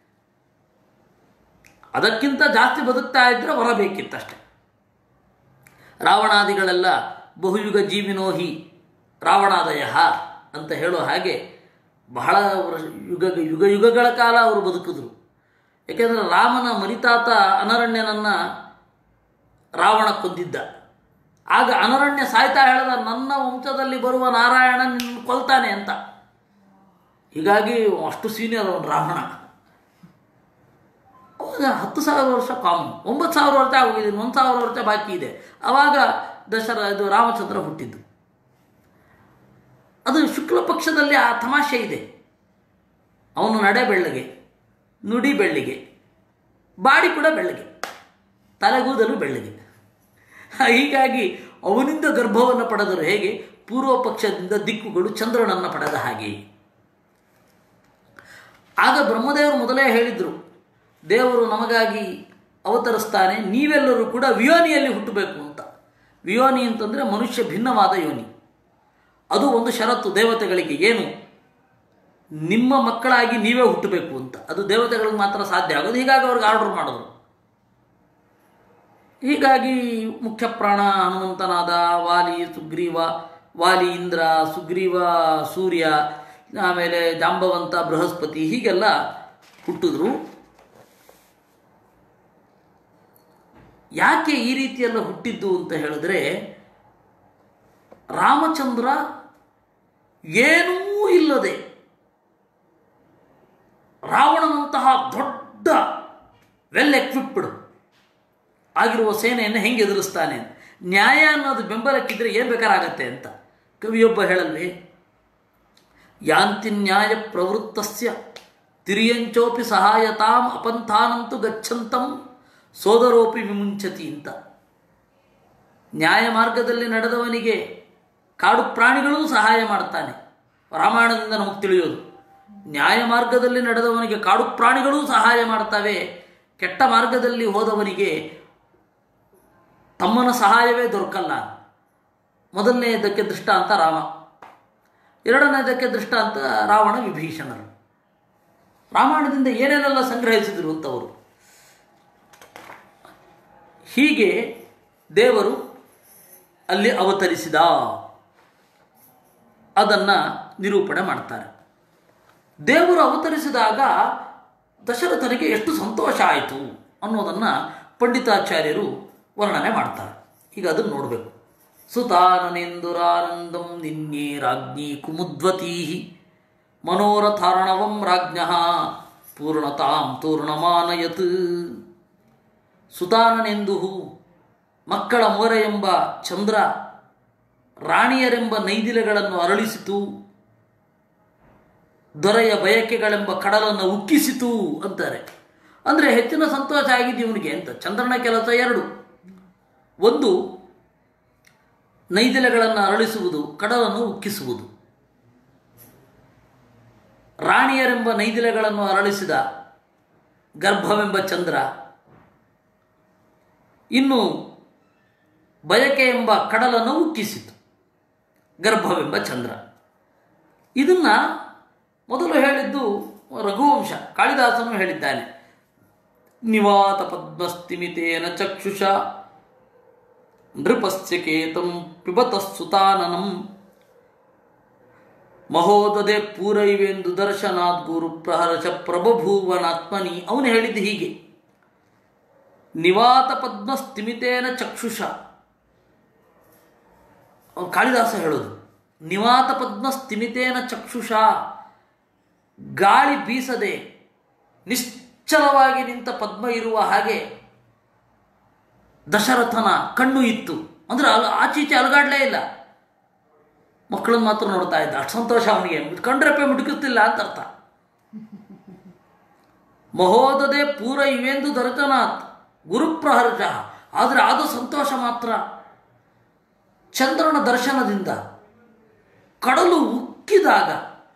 ಅದಕ್ಕಿಂತ ಜಾಸ್ತಿ ಬದುಕ್ತಾ ಇದ್ರೆ ಬರಬೇಕಿತ್ತಷ್ಟೆ ರಾವಣಾದಿಗಳೆಲ್ಲ ಬಹುಯುಗ ಜೀವಿನೋಹಿ ರಾವಣಾದಯ ಅಂತ ಹೇಳೋ ಹಾಗೆ ಬಹಳ ವರ್ಷ ಯುಗ ಯುಗ ಯುಗಗಳ ಕಾಲ ಅವರು ಬದುಕಿದ್ರು ಯಾಕೆಂದರೆ ರಾಮನ ಮರಿತಾತ ಅನರಣ್ಯನನ್ನು ರಾವಣ ಕೊಂದಿದ್ದ ಆಗ ಅನರಣ್ಯ ಸಾಯ್ತಾ ಹೇಳ್ದ ನನ್ನ ವಂಶದಲ್ಲಿ ಬರುವ ನಾರಾಯಣ ನಿನ್ನ ಕೊಲ್ತಾನೆ ಅಂತ ಹೀಗಾಗಿ ಅಷ್ಟು ಸೀನಿಯರ್ ಅವನು ರಾವಣ ಅವಾಗ ಹತ್ತು ಸಾವಿರ ವರ್ಷ ಕಾಮನ್ ಒಂಬತ್ತು ಸಾವಿರ ವರ್ಷ ಆಗೋಗಿದೆ ಒಂದು ಸಾವಿರ ವರ್ಷ ಬಾಕಿ ಇದೆ ಆವಾಗ ದಶರ ಇದು ರಾಮಚಂದ್ರ ಹುಟ್ಟಿದ್ದು ಅದು ಶುಕ್ಲ ಪಕ್ಷದಲ್ಲಿ ಆ ತಮಾಷೆ ಇದೆ ಅವನು ನಡೆ ಬೆಳ್ಳಗೆ ನುಡಿ ಬೆಳ್ಳಿಗೆ ಬಾಡಿ ಕೂಡ ಬೆಳ್ಳಗೆ ತಲೆಗೂದಲು ಬೆಳ್ಳಗೆ ಹೀಗಾಗಿ ಅವನಿಂದ ಗರ್ಭವನ್ನು ಪಡೆದರು ಹೇಗೆ ಪೂರ್ವ ಪಕ್ಷದಿಂದ ದಿಕ್ಕುಗಳು ಚಂದ್ರನನ್ನು ಪಡೆದ ಹಾಗೆ ಆಗ ಬ್ರಹ್ಮದೇವರು ಮೊದಲೇ ಹೇಳಿದರು ದೇವರು ನಮಗಾಗಿ ಅವತರಿಸ್ತಾನೆ ನೀವೆಲ್ಲರೂ ಕೂಡ ವಿಯೋನಿಯಲ್ಲಿ ಹುಟ್ಟಬೇಕು ಅಂತ ವಿಯೋನಿ ಅಂತಂದರೆ ಮನುಷ್ಯ ಭಿನ್ನವಾದ ಯೋನಿ ಅದು ಒಂದು ಷರತ್ತು ದೇವತೆಗಳಿಗೆ ಏನು ನಿಮ್ಮ ಮಕ್ಕಳಾಗಿ ನೀವೇ ಹುಟ್ಟಬೇಕು ಅಂತ ಅದು ದೇವತೆಗಳಿಗೆ ಮಾತ್ರ ಸಾಧ್ಯ ಆಗೋದು ಹೀಗಾಗಿ ಅವ್ರಿಗೆ ಆರ್ಡರ್ ಮಾಡಿದ್ರು ಹೀಗಾಗಿ ಮುಖ್ಯ ಪ್ರಾಣ ಹನುಮಂತನಾದ ವಾಲಿ ಸುಗ್ರೀವ ವಾಲಿ ಇಂದ್ರ ಸುಗ್ರೀವ ಸೂರ್ಯ ಆಮೇಲೆ ಜಾಂಬವಂತ ಬೃಹಸ್ಪತಿ ಹೀಗೆಲ್ಲ ಹುಟ್ಟಿದ್ರು ಯಾಕೆ ಈ ರೀತಿಯೆಲ್ಲ ಹುಟ್ಟಿದ್ದು ಅಂತ ಹೇಳಿದ್ರೆ ರಾಮಚಂದ್ರ ಏನೂ ಇಲ್ಲದೆ ರಾವಣನಂತಹ ದೊಡ್ಡ ವೆಲ್ ಎಕ್ವಿಪ್ಡ್ ಆಗಿರುವ ಸೇನೆಯನ್ನು ಹೆಂಗೆ ಎದುರಿಸ್ತಾನೆ ನ್ಯಾಯ ಅನ್ನೋದು ಬೆಂಬಲಕ್ಕಿದ್ರೆ ಏನು ಬೇಕಾರಾಗತ್ತೆ ಅಂತ ಕವಿಯೊಬ್ಬ ಹೇಳಲ್ವೇ ಯಾಂತಿ ನ್ಯಾಯ ಪ್ರವೃತ್ತಸ್ಯ ತಿರಿಯಂಚೋಪಿ ಸಹಾಯತಾಂ ಅಪಂಥಾನಂತು ಗಚ್ಚಂತಂ ಸೋದರೋಪಿ ವಿಮುಂಚತಿ ಅಂತ ನ್ಯಾಯ ಮಾರ್ಗದಲ್ಲಿ ನಡೆದವನಿಗೆ ಕಾಡು ಪ್ರಾಣಿಗಳೂ ಸಹಾಯ ಮಾಡ್ತಾನೆ ರಾಮಾಯಣದಿಂದ ನಮಗೆ ತಿಳಿಯೋದು ನ್ಯಾಯ ಮಾರ್ಗದಲ್ಲಿ ನಡೆದವನಿಗೆ ಕಾಡು ಪ್ರಾಣಿಗಳೂ ಸಹಾಯ ಮಾಡ್ತವೆ ಕೆಟ್ಟ ಮಾರ್ಗದಲ್ಲಿ ಹೋದವನಿಗೆ ತಮ್ಮನ ಸಹಾಯವೇ ದೊರಕಲ್ಲ ಮೊದಲನೆಯದಕ್ಕೆ ದೃಷ್ಟಾಂತ ರಾಮ ಎರಡನೇದಕ್ಕೆ ದೃಷ್ಟಾಂತ ರಾವಣ ವಿಭೀಷಣರು ರಾಮಾಯಣದಿಂದ ಏನೇನೆಲ್ಲ ಸಂಗ್ರಹಿಸಿದರು ಅಂತವರು ಹೀಗೆ ದೇವರು ಅಲ್ಲಿ ಅವತರಿಸಿದ ಅದನ್ನು ನಿರೂಪಣೆ ಮಾಡ್ತಾರೆ ದೇವರು ಅವತರಿಸಿದಾಗ ದಶರಥನಿಗೆ ಎಷ್ಟು ಸಂತೋಷ ಆಯಿತು ಅನ್ನೋದನ್ನು ಪಂಡಿತಾಚಾರ್ಯರು ವರ್ಣನೆ ಮಾಡ್ತಾರೆ ಈಗ ಅದನ್ನು ನೋಡಬೇಕು ಸುತಾನನೆಂದುರಾನಂದಂ ನಿನ್ನೆ ರಾಜ್ಞಿ ಕುಮುದ್ವತೀ ಮನೋರಥಾರ್ಣವಂ ರಾಜ್ಞ ಪೂರ್ಣತಾಂ ತೂರ್ಣಮಾನಯತ್ ಸುತಾನನೆಂದು ಮಕ್ಕಳ ಮೋರ ಎಂಬ ಚಂದ್ರ ರಾಣಿಯರೆಂಬ ನೈದಿಲೆಗಳನ್ನು ಅರಳಿಸಿತು ದೊರೆಯ ಬಯಕೆಗಳೆಂಬ ಕಡಲನ್ನು ಉಕ್ಕಿಸಿತು ಅಂತಾರೆ ಅಂದರೆ ಹೆಚ್ಚಿನ ಸಂತೋಷ ಆಗಿದೆ ಇವನಿಗೆ ಅಂತ ಚಂದ್ರನ ಕೆಲಸ ಎರಡು ಒಂದು ನೈದಿಲೆಗಳನ್ನು ಅರಳಿಸುವುದು ಕಡಲನ್ನು ಉಕ್ಕಿಸುವುದು ರಾಣಿಯರೆಂಬ ನೈದಿಲೆಗಳನ್ನು ಅರಳಿಸಿದ ಗರ್ಭವೆಂಬ ಚಂದ್ರ ಇನ್ನು ಬಯಕೆ ಎಂಬ ಕಡಲನ್ನು ಉಕ್ಕಿಸಿತು ಗರ್ಭವೆಂಬ ಚಂದ್ರ ಇದನ್ನು ಮೊದಲು ಹೇಳಿದ್ದು ರಘುವಂಶ ಕಾಳಿದಾಸನು ಹೇಳಿದ್ದಾನೆ ನಿವಾತ ಪದ್ಮಸ್ತಿಮಿತೇನ ಚಕ್ಷುಷ ನೃಪಸ್ಯ ಕೇತಂ ಪಿಬತಸ್ಸುತಾನನಂ ಮಹೋದದೆ ಪೂರೈವೆಂದು ದರ್ಶನಾತ್ ಗುರು ಪ್ರಹರ್ಷ ಪ್ರಭಭೂವನಾತ್ಮನಿ ಅವನು ಹೇಳಿದ್ದು ಹೀಗೆ ನಿವಾತ ಪದ್ಮಸ್ತಿಮಿತೇನ ಚಕ್ಷುಷ ಕಾಳಿದಾಸ ಹೇಳೋದು ನಿವಾತ ಪದ್ಮ ಸ್ಥಿಮಿತೇನ ಚಕ್ಷುಷ ಗಾಳಿ ಬೀಸದೆ ನಿಶ್ಚಲವಾಗಿ ನಿಂತ ಪದ್ಮ ಇರುವ ಹಾಗೆ ದಶರಥನ ಕಣ್ಣು ಇತ್ತು ಅಂದ್ರೆ ಅಲ್ ಆಚೀಚೆ ಅಲಗಾಡ್ಲೇ ಇಲ್ಲ ಮಕ್ಕಳನ್ನ ಮಾತ್ರ ನೋಡ್ತಾ ಇದ್ದ ಅಷ್ಟು ಸಂತೋಷ ಅವನಿಗೆ ಕಂಡ್ರಪ್ಪೆ ಮುಡುಕುತ್ತಿಲ್ಲ ಅಂತ ಅರ್ಥ ಮಹೋದದೆ ಪೂರ ಇವೆಂದು ದರ್ಶನಾತ್ ಗುರುಪ್ರಹರ್ಷ ಆದರೆ ಆದ ಸಂತೋಷ ಮಾತ್ರ ಚಂದ್ರನ ದರ್ಶನದಿಂದ ಕಡಲು ಉಕ್ಕಿದಾಗ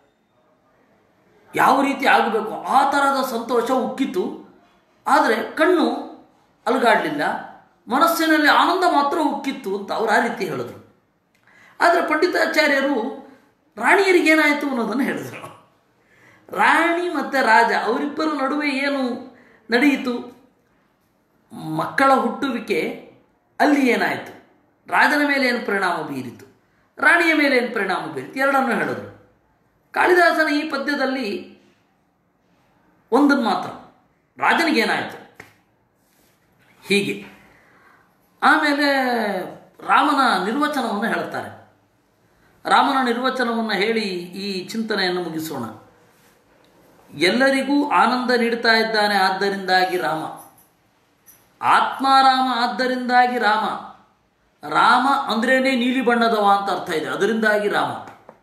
ಯಾವ ರೀತಿ ಆಗಬೇಕು ಆ ಥರದ ಸಂತೋಷ ಉಕ್ಕಿತು ಆದರೆ ಕಣ್ಣು ಅಲಗಾಡಲಿಲ್ಲ ಮನಸ್ಸಿನಲ್ಲಿ ಆನಂದ ಮಾತ್ರ ಉಕ್ಕಿತ್ತು ಅಂತ ಅವರು ಆ ರೀತಿ ಹೇಳಿದ್ರು ಆದರೆ ಪಂಡಿತಾಚಾರ್ಯರು ರಾಣಿಯರಿಗೇನಾಯಿತು ಅನ್ನೋದನ್ನು ಹೇಳಿದರು ರಾಣಿ ಮತ್ತು ರಾಜ ಅವರಿಬ್ಬರ ನಡುವೆ ಏನು ನಡೆಯಿತು ಮಕ್ಕಳ ಹುಟ್ಟುವಿಕೆ ಅಲ್ಲಿ ಏನಾಯಿತು ರಾಜನ ಮೇಲೆ ಏನು ಪರಿಣಾಮ ಬೀರಿತು ರಾಣಿಯ ಮೇಲೆ ಏನು ಪರಿಣಾಮ ಬೀರಿತು ಎರಡನ್ನೂ ಹೇಳಿದ್ರು ಕಾಳಿದಾಸನ ಈ ಪದ್ಯದಲ್ಲಿ ಒಂದನ್ನು ಮಾತ್ರ ರಾಜನಿಗೇನಾಯಿತು ಹೀಗೆ ಆಮೇಲೆ ರಾಮನ ನಿರ್ವಚನವನ್ನು ಹೇಳ್ತಾರೆ ರಾಮನ ನಿರ್ವಚನವನ್ನು ಹೇಳಿ ಈ ಚಿಂತನೆಯನ್ನು ಮುಗಿಸೋಣ ಎಲ್ಲರಿಗೂ ಆನಂದ ನೀಡ್ತಾ ಇದ್ದಾನೆ ಆದ್ದರಿಂದಾಗಿ ರಾಮ ಆತ್ಮಾರಾಮ ಆದ್ದರಿಂದಾಗಿ ರಾಮ ರಾಮ ಅಂದ್ರೇನೆ ನೀಲಿ ಬಣ್ಣದವ ಅಂತ ಅರ್ಥ ಇದೆ ಅದರಿಂದಾಗಿ ರಾಮ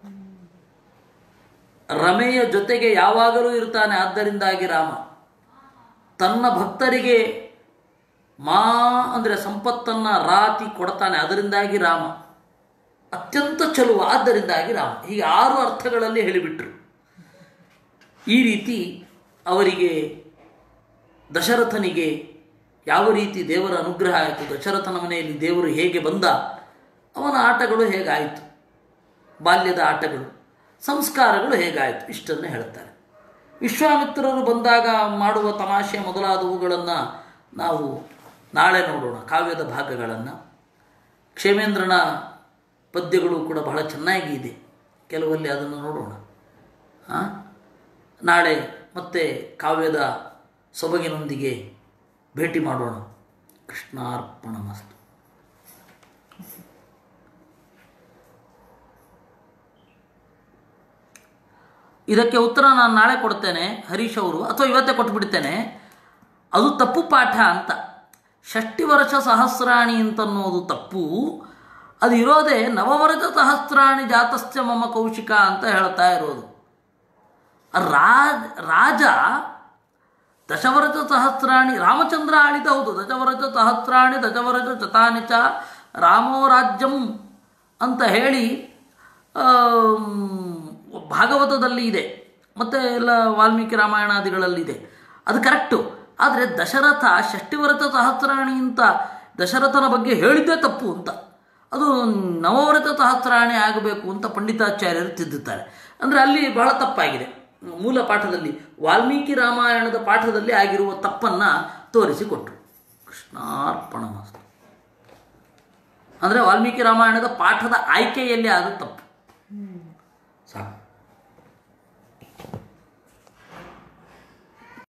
ರಮೆಯ ಜೊತೆಗೆ ಯಾವಾಗಲೂ ಇರ್ತಾನೆ ಆದ್ದರಿಂದಾಗಿ ರಾಮ ತನ್ನ ಭಕ್ತರಿಗೆ ಮಾ ಅಂದರೆ ಸಂಪತ್ತನ್ನು ರಾತಿ ಕೊಡ್ತಾನೆ ಅದರಿಂದಾಗಿ ರಾಮ ಅತ್ಯಂತ ಚಲುವ ಆದ್ದರಿಂದಾಗಿ ರಾಮ ಹೀಗೆ ಆರು ಅರ್ಥಗಳಲ್ಲಿ ಹೇಳಿಬಿಟ್ರು ಈ ರೀತಿ ಅವರಿಗೆ ದಶರಥನಿಗೆ ಯಾವ ರೀತಿ ದೇವರ ಅನುಗ್ರಹ ಆಯಿತು ದಶರಥನ ಮನೆಯಲ್ಲಿ ದೇವರು ಹೇಗೆ ಬಂದ ಅವನ ಆಟಗಳು ಹೇಗಾಯಿತು ಬಾಲ್ಯದ ಆಟಗಳು ಸಂಸ್ಕಾರಗಳು ಹೇಗಾಯಿತು ಇಷ್ಟನ್ನು ಹೇಳ್ತಾರೆ ವಿಶ್ವಾಮಿತ್ರರು ಬಂದಾಗ ಮಾಡುವ ತಮಾಷೆ ಮೊದಲಾದವುಗಳನ್ನು ನಾವು ನಾಳೆ ನೋಡೋಣ ಕಾವ್ಯದ ಭಾಗಗಳನ್ನು ಕ್ಷೇಮೇಂದ್ರನ ಪದ್ಯಗಳು ಕೂಡ ಬಹಳ ಚೆನ್ನಾಗಿ ಇದೆ ಕೆಲವಲ್ಲಿ ಅದನ್ನು ನೋಡೋಣ ಹಾಂ ನಾಳೆ ಮತ್ತೆ ಕಾವ್ಯದ ಸೊಬಗಿನೊಂದಿಗೆ ಭೇಟಿ ಮಾಡೋಣ ಕೃಷ್ಣಾರ್ಪಣ ಮಸ್ತು ಇದಕ್ಕೆ ಉತ್ತರ ನಾನು ನಾಳೆ ಕೊಡ್ತೇನೆ ಹರೀಶ್ ಅವರು ಅಥವಾ ಇವತ್ತೇ ಕೊಟ್ಬಿಡ್ತೇನೆ ಅದು ತಪ್ಪು ಪಾಠ ಅಂತ ಷಷ್ಟಿ ವರ್ಷ ಸಹಸ್ರಾಣಿ ಅಂತನ್ನೋದು ತಪ್ಪು ಅದು ಇರೋದೇ ನವವರ್ಷ ಸಹಸ್ರಾಣಿ ಜಾತಸ್ಯ ಮಮ ಕೌಶಿಕ ಅಂತ ಹೇಳ್ತಾ ಇರೋದು ರಾಜ ರಾಜ ದಶವರಜ ಸಹಸ್ರಾಣಿ ರಾಮಚಂದ್ರ ಆಳಿದ ಹೌದು ದಶವರಜ ಸಹಸ್ರಾಣಿ ದಶವರಜ ಶತಾನಿ ಚ ರಾಮೋ ರಾಜ್ಯಂ ಅಂತ ಹೇಳಿ ಆಮ್, ಭಾಗವತದಲ್ಲಿ ಇದೆ ಮತ್ತು ಎಲ್ಲ ವಾಲ್ಮೀಕಿ ರಾಮಾಯಣಾದಿಗಳಲ್ಲಿದೆ ಅದು ಕರೆಕ್ಟು ಆದರೆ ದಶರಥ ಷಷ್ಟಿವರತ ಸಹಸ್ರಾಣಿ ಅಂತ ದಶರಥನ ಬಗ್ಗೆ ಹೇಳಿದ್ದೇ ತಪ್ಪು ಅಂತ ಅದು ನವವ್ರತ ಸಹಸ್ರಾಣಿ ಆಗಬೇಕು ಅಂತ ಪಂಡಿತಾಚಾರ್ಯರು ತಿದ್ದುತ್ತಾರೆ ಅಂದರೆ ಅಲ್ಲಿ ಬಹಳ ತಪ್ಪಾಗಿದೆ ಮೂಲ ಪಾಠದಲ್ಲಿ ವಾಲ್ಮೀಕಿ ರಾಮಾಯಣದ ಪಾಠದಲ್ಲಿ ಆಗಿರುವ ತಪ್ಪನ್ನು ತೋರಿಸಿಕೊಟ್ರು ಕೃಷ್ಣಾರ್ಪಣ ಮಸ್ತು ಅಂದರೆ ವಾಲ್ಮೀಕಿ ರಾಮಾಯಣದ ಪಾಠದ ಆಯ್ಕೆಯಲ್ಲಿ ಆದ ತಪ್ಪು